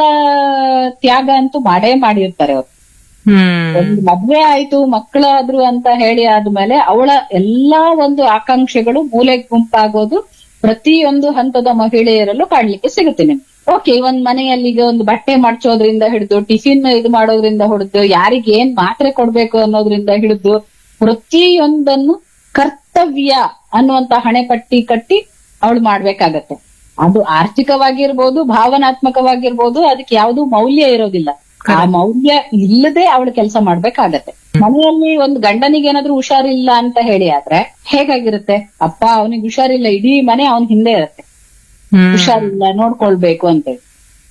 ತ್ಯಾಗ ಅಂತೂ ಮಾಡೇ ಮಾಡಿರ್ತಾರೆ ಅವ್ರು ಹ್ಮ್ ಒಂದು ಮದ್ವೆ ಆಯ್ತು ಮಕ್ಕಳಾದ್ರು ಅಂತ ಹೇಳಿ ಆದ್ಮೇಲೆ ಅವಳ ಎಲ್ಲಾ ಒಂದು ಆಕಾಂಕ್ಷೆಗಳು ಮೂಲೆ ಗುಂಪಾಗೋದು ಪ್ರತಿಯೊಂದು ಹಂತದ ಮಹಿಳೆಯರಲ್ಲೂ ಕಾಣ್ಲಿಕ್ಕೆ ಸಿಗುತ್ತೆ ನಿಮ್ಗೆ ಓಕೆ ಒಂದ್ ಮನೆಯಲ್ಲಿ ಈಗ ಒಂದು ಬಟ್ಟೆ ಮಡ್ಚೋದ್ರಿಂದ ಹಿಡಿದು ಟಿಫಿನ್ ಇದು ಮಾಡೋದ್ರಿಂದ ಹಿಡಿದು ಯಾರಿಗೆ ಏನ್ ಮಾತ್ರೆ ಕೊಡ್ಬೇಕು ಅನ್ನೋದ್ರಿಂದ ಹಿಡಿದು ಪ್ರತಿಯೊಂದನ್ನು ಕರ್ತವ್ಯ ಅನ್ನುವಂತ ಹಣೆ ಪಟ್ಟಿ ಕಟ್ಟಿ ಅವಳು ಮಾಡ್ಬೇಕಾಗತ್ತೆ ಅದು ಆರ್ಥಿಕವಾಗಿರ್ಬೋದು ಭಾವನಾತ್ಮಕವಾಗಿರ್ಬೋದು ಅದಕ್ಕೆ ಯಾವ್ದು ಮೌಲ್ಯ ಇರೋದಿಲ್ಲ ಆ ಮೌಲ್ಯ ಇಲ್ಲದೆ ಅವಳು ಕೆಲಸ ಮಾಡ್ಬೇಕಾಗತ್ತೆ ಮನೆಯಲ್ಲಿ ಒಂದು ಗಂಡನಿಗೆ ಏನಾದ್ರೂ ಹುಷಾರಿಲ್ಲ ಅಂತ ಹೇಳಿ ಆದ್ರೆ ಹೇಗಾಗಿರುತ್ತೆ ಅಪ್ಪ ಅವನಿಗೆ ಹುಷಾರಿಲ್ಲ ಇಡೀ ಮನೆ ಅವನ್ ಹಿಂದೆ ಇರುತ್ತೆ ಹ್ಮ್ ಹುಷಾರಿಲ್ಲ ನೋಡ್ಕೊಳ್ಬೇಕು ಅಂತ ಹೇಳಿ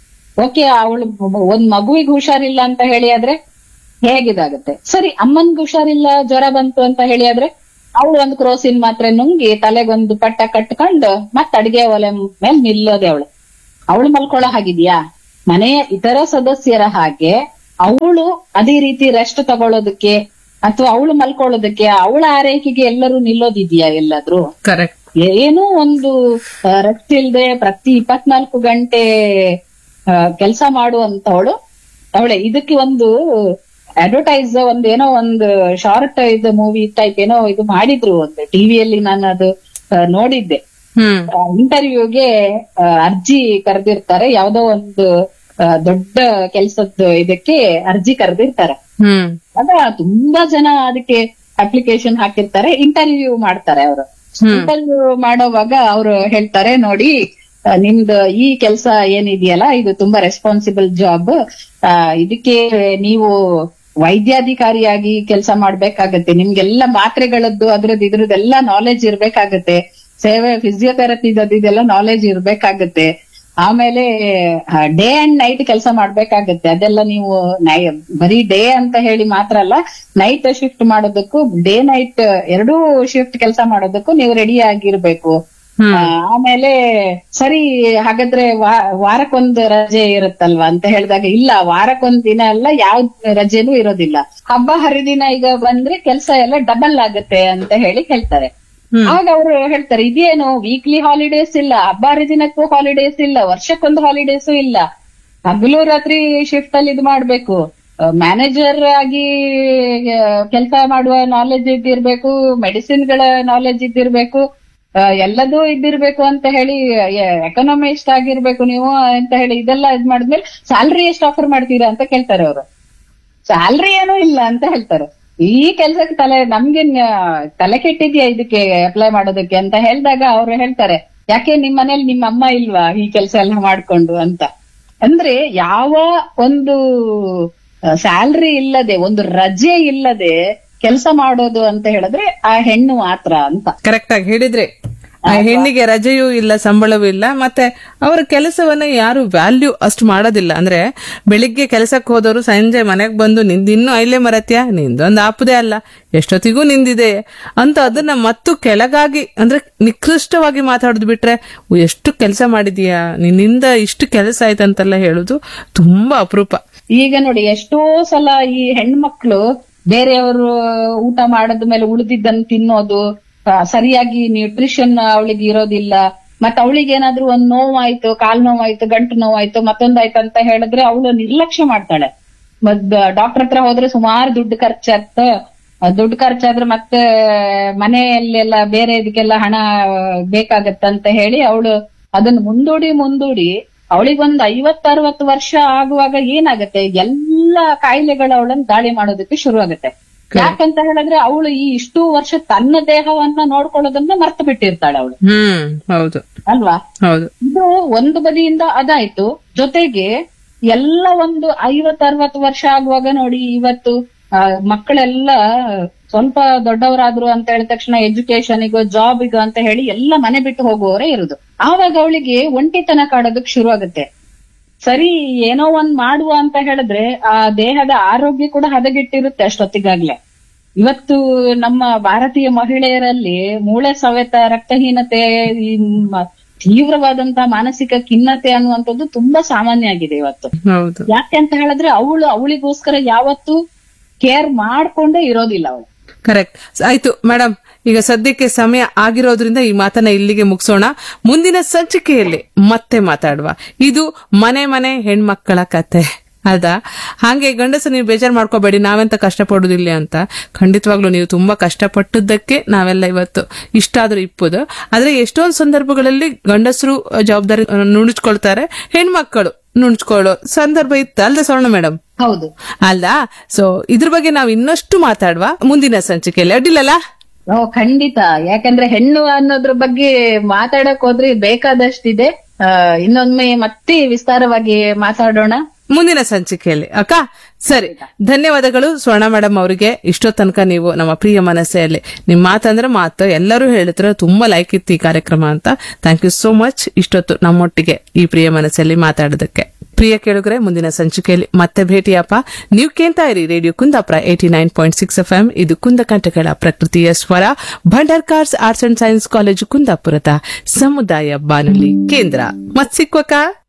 ಓಕೆ ಅವಳು ಒಂದ್ ಮಗುವಿಗೆ ಹುಷಾರಿಲ್ಲ ಅಂತ ಹೇಳಿ ಆದ್ರೆ ಹೇಗಿದಾಗುತ್ತೆ ಸರಿ ಅಮ್ಮನ್ಗೆ ಹುಷಾರಿಲ್ಲ ಜ್ವರ ಬಂತು ಅಂತ ಹೇಳಿ ಆದ್ರೆ ಅವಳು ಒಂದು ಕ್ರೋಸಿನ್ ಮಾತ್ರೆ ನುಂಗಿ ತಲೆಗೊಂದು ಪಟ್ಟ ಕಟ್ಕೊಂಡು ಮತ್ ಅಡಿಗೆ ಒಲೆ ಮೇಲೆ ನಿಲ್ಲೋದೆ ಅವಳು ಅವಳು ಮಲ್ಕೊಳ್ಳೋ ಹಾಗಿದ್ಯಾ ಮನೆಯ ಇತರ ಸದಸ್ಯರ ಹಾಗೆ ಅವಳು ಅದೇ ರೀತಿ ರೆಸ್ಟ್ ತಗೊಳ್ಳೋದಕ್ಕೆ ಅಥವಾ ಅವಳು ಮಲ್ಕೊಳ್ಳೋದಕ್ಕೆ ಅವಳ ಆರೈಕೆಗೆ ಎಲ್ಲರೂ ನಿಲ್ಲೋದಿದ್ಯಾ ಎಲ್ಲಾದ್ರೂ ಕರೆಕ್ಟ್ ಏನೋ ಒಂದು ರೆಸ್ಟ್ ಇಲ್ದೆ ಪ್ರತಿ ಇಪ್ಪತ್ನಾಲ್ಕು ಗಂಟೆ ಕೆಲಸ ಮಾಡುವಂತವಳು ಅವಳೆ ಇದಕ್ಕೆ ಒಂದು ಅಡ್ವರ್ಟೈಸ್ ಒಂದ್ ಏನೋ ಒಂದು ಶಾರ್ಟ್ ಇದು ಮೂವಿ ಟೈಪ್ ಏನೋ ಇದು ಮಾಡಿದ್ರು ಒಂದು ಟಿವಿಯಲ್ಲಿ ನಾನು ಅದು ಆ, ನೋಡಿದ್ದೆ ಹ್ಮ್ ಇಂಟರ್ವ್ಯೂಗೆ ಅರ್ಜಿ ಕರೆದಿರ್ತಾರೆ ಯಾವ್ದೋ ಒಂದು ಆ, ದೊಡ್ಡ ಕೆಲ್ಸದ ಇದಕ್ಕೆ ಅರ್ಜಿ ಕರೆದಿರ್ತಾರೆ ಹ್ಮ್ ಅದ ತುಂಬಾ ಜನ ಅದಕ್ಕೆ ಅಪ್ಲಿಕೇಶನ್ ಹಾಕಿರ್ತಾರೆ ಇಂಟರ್ವ್ಯೂ ಮಾಡ್ತಾರೆ ಅವರು ಇಂಟರ್ವ್ಯೂ ಮಾಡೋವಾಗ ಅವರು ಹೇಳ್ತಾರೆ ನೋಡಿ ಆ, ನಿಮ್ದು ಈ ಕೆಲಸ ಏನಿದೆಯಲ್ಲ ಇದು ತುಂಬಾ ರೆಸ್ಪಾನ್ಸಿಬಲ್ ಜಾಬ್ ಇದಕ್ಕೆ ನೀವು ವೈದ್ಯಾಧಿಕಾರಿಯಾಗಿ ಕೆಲಸ ಮಾಡ್ಬೇಕಾಗತ್ತೆ ನಿಮ್ಗೆಲ್ಲ ಮಾತ್ರೆಗಳದ್ದು ಅದ್ರದ್ದು ಇದ್ರದ್ದೆಲ್ಲ ನಾಲೆಜ್ ಇರ್ಬೇಕಾಗತ್ತೆ ಸೇವೆ ಫಿಸಿಯೋಥೆರಪಿ ಇದೆಲ್ಲ ನಾಲೆಜ್ ಇರ್ಬೇಕಾಗತ್ತೆ ಆಮೇಲೆ ಡೇ ಅಂಡ್ ನೈಟ್ ಕೆಲಸ ಮಾಡ್ಬೇಕಾಗತ್ತೆ ಅದೆಲ್ಲ ನೀವು ನೈ- ಬರೀ ಡೇ ಅಂತ ಹೇಳಿ ಮಾತ್ರ ಅಲ್ಲ ನೈಟ್ ಶಿಫ್ಟ್ ಮಾಡೋದಕ್ಕೂ ಡೇ ನೈಟ್ ಎರಡೂ ಶಿಫ್ಟ್ ಕೆಲಸ ಮಾಡೋದಕ್ಕೂ ನೀವು ರೆಡಿ ಆಗಿರ್ಬೇಕು ಆ, ಆಮೇಲೆ ಸರಿ ಹಾಗಾದ್ರೆ ವಾ- ವಾರಕ್ಕೊಂದು ರಜೆ ಇರುತ್ತಲ್ವಾ ಅಂತ ಹೇಳಿದಾಗ ಇಲ್ಲ ವಾರಕ್ಕೊಂದ್ ದಿನ ಅಲ್ಲ ಯಾವ ರಜೆನೂ ಇರೋದಿಲ್ಲ ಹಬ್ಬ ಹರಿದಿನ ಈಗ ಬಂದ್ರೆ ಕೆಲಸ ಎಲ್ಲ ಡಬಲ್ ಆಗುತ್ತೆ ಅಂತ ಹೇಳಿ ಹೇಳ್ತಾರೆ ಆಗ ಅವರು ಹೇಳ್ತಾರೆ ಇದೇನು ವೀಕ್ಲಿ ಹಾಲಿಡೇಸ್ ಇಲ್ಲ ಹಬ್ಬ ಹರಿದಿನಕ್ಕೂ ಹಾಲಿಡೇಸ್ ಇಲ್ಲ ವರ್ಷಕ್ಕೊಂದು ಹಾಲಿಡೇಸ್ ಇಲ್ಲ ಹಗಲು ರಾತ್ರಿ ಶಿಫ್ಟ್ ಅಲ್ಲಿ ಇದು ಮಾಡ್ಬೇಕು ಮ್ಯಾನೇಜರ್ ಆಗಿ ಕೆಲಸ ಮಾಡುವ ನಾಲೆಜ್ ಇದ್ದಿರ್ಬೇಕು ಮೆಡಿಸಿನ್ ಗಳ ನಾಲೆಜ್ ಇದ್ದಿರ್ಬೇಕು ಆ, ಎಲ್ಲದೂ ಇದ್ದಿರ್ಬೇಕು ಅಂತ ಹೇಳಿ ಎಕನಾಮಿಸ್ಟ್ ಆಗಿರ್ಬೇಕು ನೀವು ಅಂತ ಹೇಳಿ ಇದೆಲ್ಲ ಇದ್ ಮಾಡಿದ್ಮೇಲೆ ಸ್ಯಾಲ್ರಿ ಎಷ್ಟು ಆಫರ್ ಮಾಡ್ತೀರಾ ಅಂತ ಕೇಳ್ತಾರೆ ಅವರು ಸ್ಯಾಲ್ರಿ ಏನೂ ಇಲ್ಲ ಅಂತ ಹೇಳ್ತಾರೆ ಈ ಕೆಲ್ಸಕ್ಕೆ ತಲೆ ನಮ್ಗೆ ನ್ಯ- ತಲೆ ಕೆಟ್ಟಿದ್ಯಾ ಇದಕ್ಕೆ ಅಪ್ಲೈ ಮಾಡೋದಕ್ಕೆ ಅಂತ ಹೇಳಿದಾಗ ಅವ್ರು ಹೇಳ್ತಾರೆ ಯಾಕೆ ನಿಮ್ ಮನೇಲಿ ನಿಮ್ಮ ಅಮ್ಮ ಇಲ್ವಾ ಈ ಕೆಲಸ ಎಲ್ಲ ಮಾಡ್ಕೊಂಡು ಅಂತ ಅಂದ್ರೆ ಯಾವ ಒಂದು ಸ್ಯಾಲ್ರಿ ಇಲ್ಲದೆ ಒಂದು ರಜೆ ಇಲ್ಲದೆ ಕೆಲಸ ಮಾಡೋದು ಅಂತ ಹೇಳಿದ್ರೆ ಆ ಹೆಣ್ಣು ಮಾತ್ರ ಅಂತ ಕರೆಕ್ಟ್ ಆಗಿ ಹೇಳಿದ್ರೆ ಆ ಹೆಣ್ಣಿಗೆ ರಜೆಯೂ ಇಲ್ಲ ಸಂಬಳವೂ ಇಲ್ಲ ಮತ್ತೆ ಅವರ ಕೆಲಸವನ್ನ ಯಾರು ವ್ಯಾಲ್ಯೂ ಅಷ್ಟು ಮಾಡೋದಿಲ್ಲ ಅಂದ್ರೆ ಬೆಳಿಗ್ಗೆ ಕೆಲಸಕ್ಕೆ ಹೋದವರು ಸಂಜೆ ಮನೆಗೆ ಬಂದು ನಿಂದು ಇನ್ನೂ ಐಲೆ ಮರತ್ಯ ನಿಂದೊಂದು ಆಪದೇ ಅಲ್ಲ ಎಷ್ಟೊತ್ತಿಗೂ ನಿಂದಿದೆ ಅಂತ ಅದನ್ನ ಮತ್ತು ಕೆಳಗಾಗಿ ಅಂದ್ರೆ ನಿಕೃಷ್ಟವಾಗಿ ಮಾತಾಡೋದು ಬಿಟ್ರೆ "ಓ, ಎಷ್ಟು ಕೆಲಸ ಮಾಡಿದೀಯಾ ನಿನ್ನಿಂದ ಇಷ್ಟು ಕೆಲಸ ಆಯ್ತಂತೆಲ್ಲ ಹೇಳುದು ತುಂಬಾ ಅಪರೂಪ ಈಗ ನೋಡಿ ಎಷ್ಟೋ ಸಲ ಈ ಹೆಣ್ಮಕ್ಳು ಬೇರೆಯವರು ಊಟ ಮಾಡದ ಮೇಲೆ ಉಳಿದಿದ್ದನ್ನು ತಿನ್ನೋದು ಆ, ಸರಿಯಾಗಿ ನ್ಯೂಟ್ರಿಷನ್ ಅವಳಿಗೆ ಇರೋದಿಲ್ಲ ಮತ್ತೆ ಅವಳಿಗೆ ಏನಾದ್ರೂ ಒಂದ್ ನೋವಾಯ್ತು ಕಾಲ್ ನೋವಾಯ್ತು ಗಂಟು ನೋವಾಯ್ತು ಮತ್ತೊಂದಾಯ್ತು ಅಂತ ಹೇಳಿದ್ರೆ ಅವಳು ನಿರ್ಲಕ್ಷ್ಯ ಮಾಡ್ತಾಳೆ ಮತ್ ಡಾಕ್ಟರ್ ಹತ್ರ ಹೋದ್ರೆ ಸುಮಾರು ದುಡ್ಡು ಖರ್ಚಾಗ್ತ ಆ, ದುಡ್ಡು ಖರ್ಚಾದ್ರೆ ಮತ್ತೆ ಮನೆಯಲ್ಲೆಲ್ಲ ಬೇರೆ ಇದಕ್ಕೆಲ್ಲ ಹಣ ಬೇಕಾಗತ್ತಂತ ಹೇಳಿ ಅವಳು ಅದನ್ನ ಮುಂದೂಡಿ ಮುಂದೂಡಿ ಅವಳಿಗೊಂದು ಐವತ್ ಅರವತ್ತು ವರ್ಷ ಆಗುವಾಗ ಏನಾಗತ್ತೆ ಎಲ್ಲ ಕಾಯಿಲೆಗಳು ಅವಳನ್ನ ದಾಳಿ ಮಾಡೋದಕ್ಕೆ ಶುರು ಆಗುತ್ತೆ ಯಾಕಂತ ಹೇಳಿದ್ರೆ ಅವಳು ಈ ಇಷ್ಟು ವರ್ಷ ತನ್ನ ದೇಹವನ್ನ ನೋಡ್ಕೊಳ್ಳೋದನ್ನ ಮರ್ತು ಬಿಟ್ಟಿರ್ತಾಳೆ ಅವಳು ಹ್ಮ್ ಹೌದು ಅಲ್ವಾ ಹೌದು ಇದು ಒಂದು ಬದಿಯಿಂದ ಅದಾಯ್ತು ಜೊತೆಗೆ ಎಲ್ಲ ಒಂದು ಐವತ್ ಅರವತ್ತು ವರ್ಷ ಆಗುವಾಗ ನೋಡಿ ಇವತ್ತು ಆ, ಮಕ್ಕಳೆಲ್ಲ ಸ್ವಲ್ಪ ದೊಡ್ಡವರಾದ್ರು ಅಂತ ಹೇಳಿದ ತಕ್ಷಣ ಎಜುಕೇಶನಿಗೋ ಜಾಬಿಗೋ ಅಂತ ಹೇಳಿ ಎಲ್ಲ ಮನೆ ಬಿಟ್ಟು ಹೋಗುವವರೇ ಇರುದು ಆವಾಗ ಅವಳಿಗೆ ಒಂಟಿತನ ಕಾಡೋದಕ್ ಶುರು ಆಗುತ್ತೆ ಸರಿ ಏನೋ ಒಂದ್ ಮಾಡುವ ಅಂತ ಹೇಳಿದ್ರೆ ಆ ದೇಹದ ಆರೋಗ್ಯ ಕೂಡ ಹದಗೆಟ್ಟಿರುತ್ತೆ ಅಷ್ಟೊತ್ತಿಗಾಗ್ಲೆ ಇವತ್ತು ನಮ್ಮ ಭಾರತೀಯ ಮಹಿಳೆಯರಲ್ಲಿ ಮೂಳೆ ಸವೆತ ರಕ್ತಹೀನತೆ ಈ ಮ- ತೀವ್ರವಾದಂತಹ ಮಾನಸಿಕ ಖಿನ್ನತೆ ಅನ್ನುವಂಥದ್ದು ತುಂಬಾ ಸಾಮಾನ್ಯ ಆಗಿದೆ ಇವತ್ತು ಹೌದು ಯಾಕೆ ಅಂತ ಹೇಳಿದ್ರೆ ಅವಳು ಅವಳಿಗೋಸ್ಕರ ಯಾವತ್ತು ಕೇರ್ ಮಾಡ್ಕೊಂಡೇ ಇರೋದಿಲ್ಲ ಅವಳು ಕರೆಕ್ಟ್ ಆಯ್ತು ಮೇಡಮ್ ಈಗ ಸದ್ಯಕ್ಕೆ ಸಮಯ ಆಗಿರೋದ್ರಿಂದ ಈ ಮಾತನ್ನ ಇಲ್ಲಿಗೆ ಮುಗಿಸೋಣ ಮುಂದಿನ ಸಂಚಿಕೆಯಲ್ಲಿ ಮತ್ತೆ ಮಾತಾಡುವ ಇದು ಮನೆ ಮನೆ ಹೆಣ್ಮಕ್ಕಳ ಕತೆ ಅಲ್ದಾ ಹಾಗೆ ಗಂಡಸು ನೀವು ಬೇಜಾರು ಮಾಡ್ಕೋಬೇಡಿ ನಾವೆಂತ ಕಷ್ಟಪಡುದಿಲ್ಲ ಅಂತ ಖಂಡಿತವಾಗ್ಲೂ ನೀವು ತುಂಬಾ ಕಷ್ಟಪಟ್ಟದ್ದಕ್ಕೆ ನಾವೆಲ್ಲ ಇವತ್ತು ಇಷ್ಟಾದ್ರೂ ಇಪ್ಪುದು ಆದ್ರೆ ಎಷ್ಟೊಂದು ಸಂದರ್ಭಗಳಲ್ಲಿ ಗಂಡಸರು ಜವಾಬ್ದಾರಿ ನುಣುಚ್ಕೊಳ್ತಾರೆ ಹೆಣ್ಮಕ್ಕಳು ನುಣುಚ್ಕೊಳ್ಳೋ ಸಂದರ್ಭ ಇತ್ತು ಅಲ್ದ ಸವರ್ಣ ಮೇಡಮ್ ಹೌದು ಅಲ್ಲ ಸೊ ಇದ್ರ ಬಗ್ಗೆ ನಾವು ಇನ್ನಷ್ಟು ಮಾತಾಡುವ ಮುಂದಿನ ಸಂಚಿಕೆಯಲ್ಲಿ ಅಡ್ಡಿಲ್ಲಲ್ಲ ಓ ಖಂಡಿತ ಯಾಕಂದ್ರೆ ಹೆಣ್ಣು ಅನ್ನೋದ್ರ ಬಗ್ಗೆ ಮಾತಾಡಕ್ ಹೋದ್ರೆ ಬೇಕಾದಷ್ಟಿದೆ ಆ, ಇನ್ನೊಮ್ಮೆ ಮತ್ತೆ ವಿಸ್ತಾರವಾಗಿ ಮಾತಾಡೋಣ ಮುಂದಿನ ಸಂಚಿಕೆಯಲ್ಲಿ ಅಕ್ಕ ಸರಿ ಧನ್ಯವಾದಗಳು ಸ್ವರ್ಣ ಮೇಡಮ್ ಅವರಿಗೆ ಇಷ್ಟೋ ತನಕ ನೀವು ನಮ್ಮ ಪ್ರಿಯ ಮನಸ್ಸೆಯಲ್ಲಿ ನಿಮ್ ಮಾತಂದ್ರೆ ಮಾತು ಎಲ್ಲರೂ ಹೇಳಿದ್ರು ತುಂಬಾ ಲೈಕ್ ಇತ್ತು ಈ ಕಾರ್ಯಕ್ರಮ ಅಂತ ಥ್ಯಾಂಕ್ ಯು ಸೋ ಮಚ್ ಇಷ್ಟೊತ್ತು ನಮ್ಮೊಟ್ಟಿಗೆ ಈ ಪ್ರಿಯ ಮನಸ್ಸಲ್ಲಿ ಮಾತಾಡೋದಕ್ಕೆ ಪ್ರಿಯ ಕೇಳುಗರೆ ಮುಂದಿನ ಸಂಚಿಕೆಯಲ್ಲಿ ಮತ್ತೆ ಭೇಟಿಯಪ್ಪ ನೀವು ಕೇಳ್ತಾ ಇರಿ radio Kundapura eighty nine point six F M ಇದು ಕುಂದಕಂಠಗಳ ಪ್ರಕೃತಿಯ ಸ್ವರ Bhandarkars arts and science college ಕುಂದಾಪುರದ ಸಮುದಾಯ ಬಾನುಲಿ ಕೇಂದ್ರ ಮತ್ ಸಿಕ್ವಕ್ಕ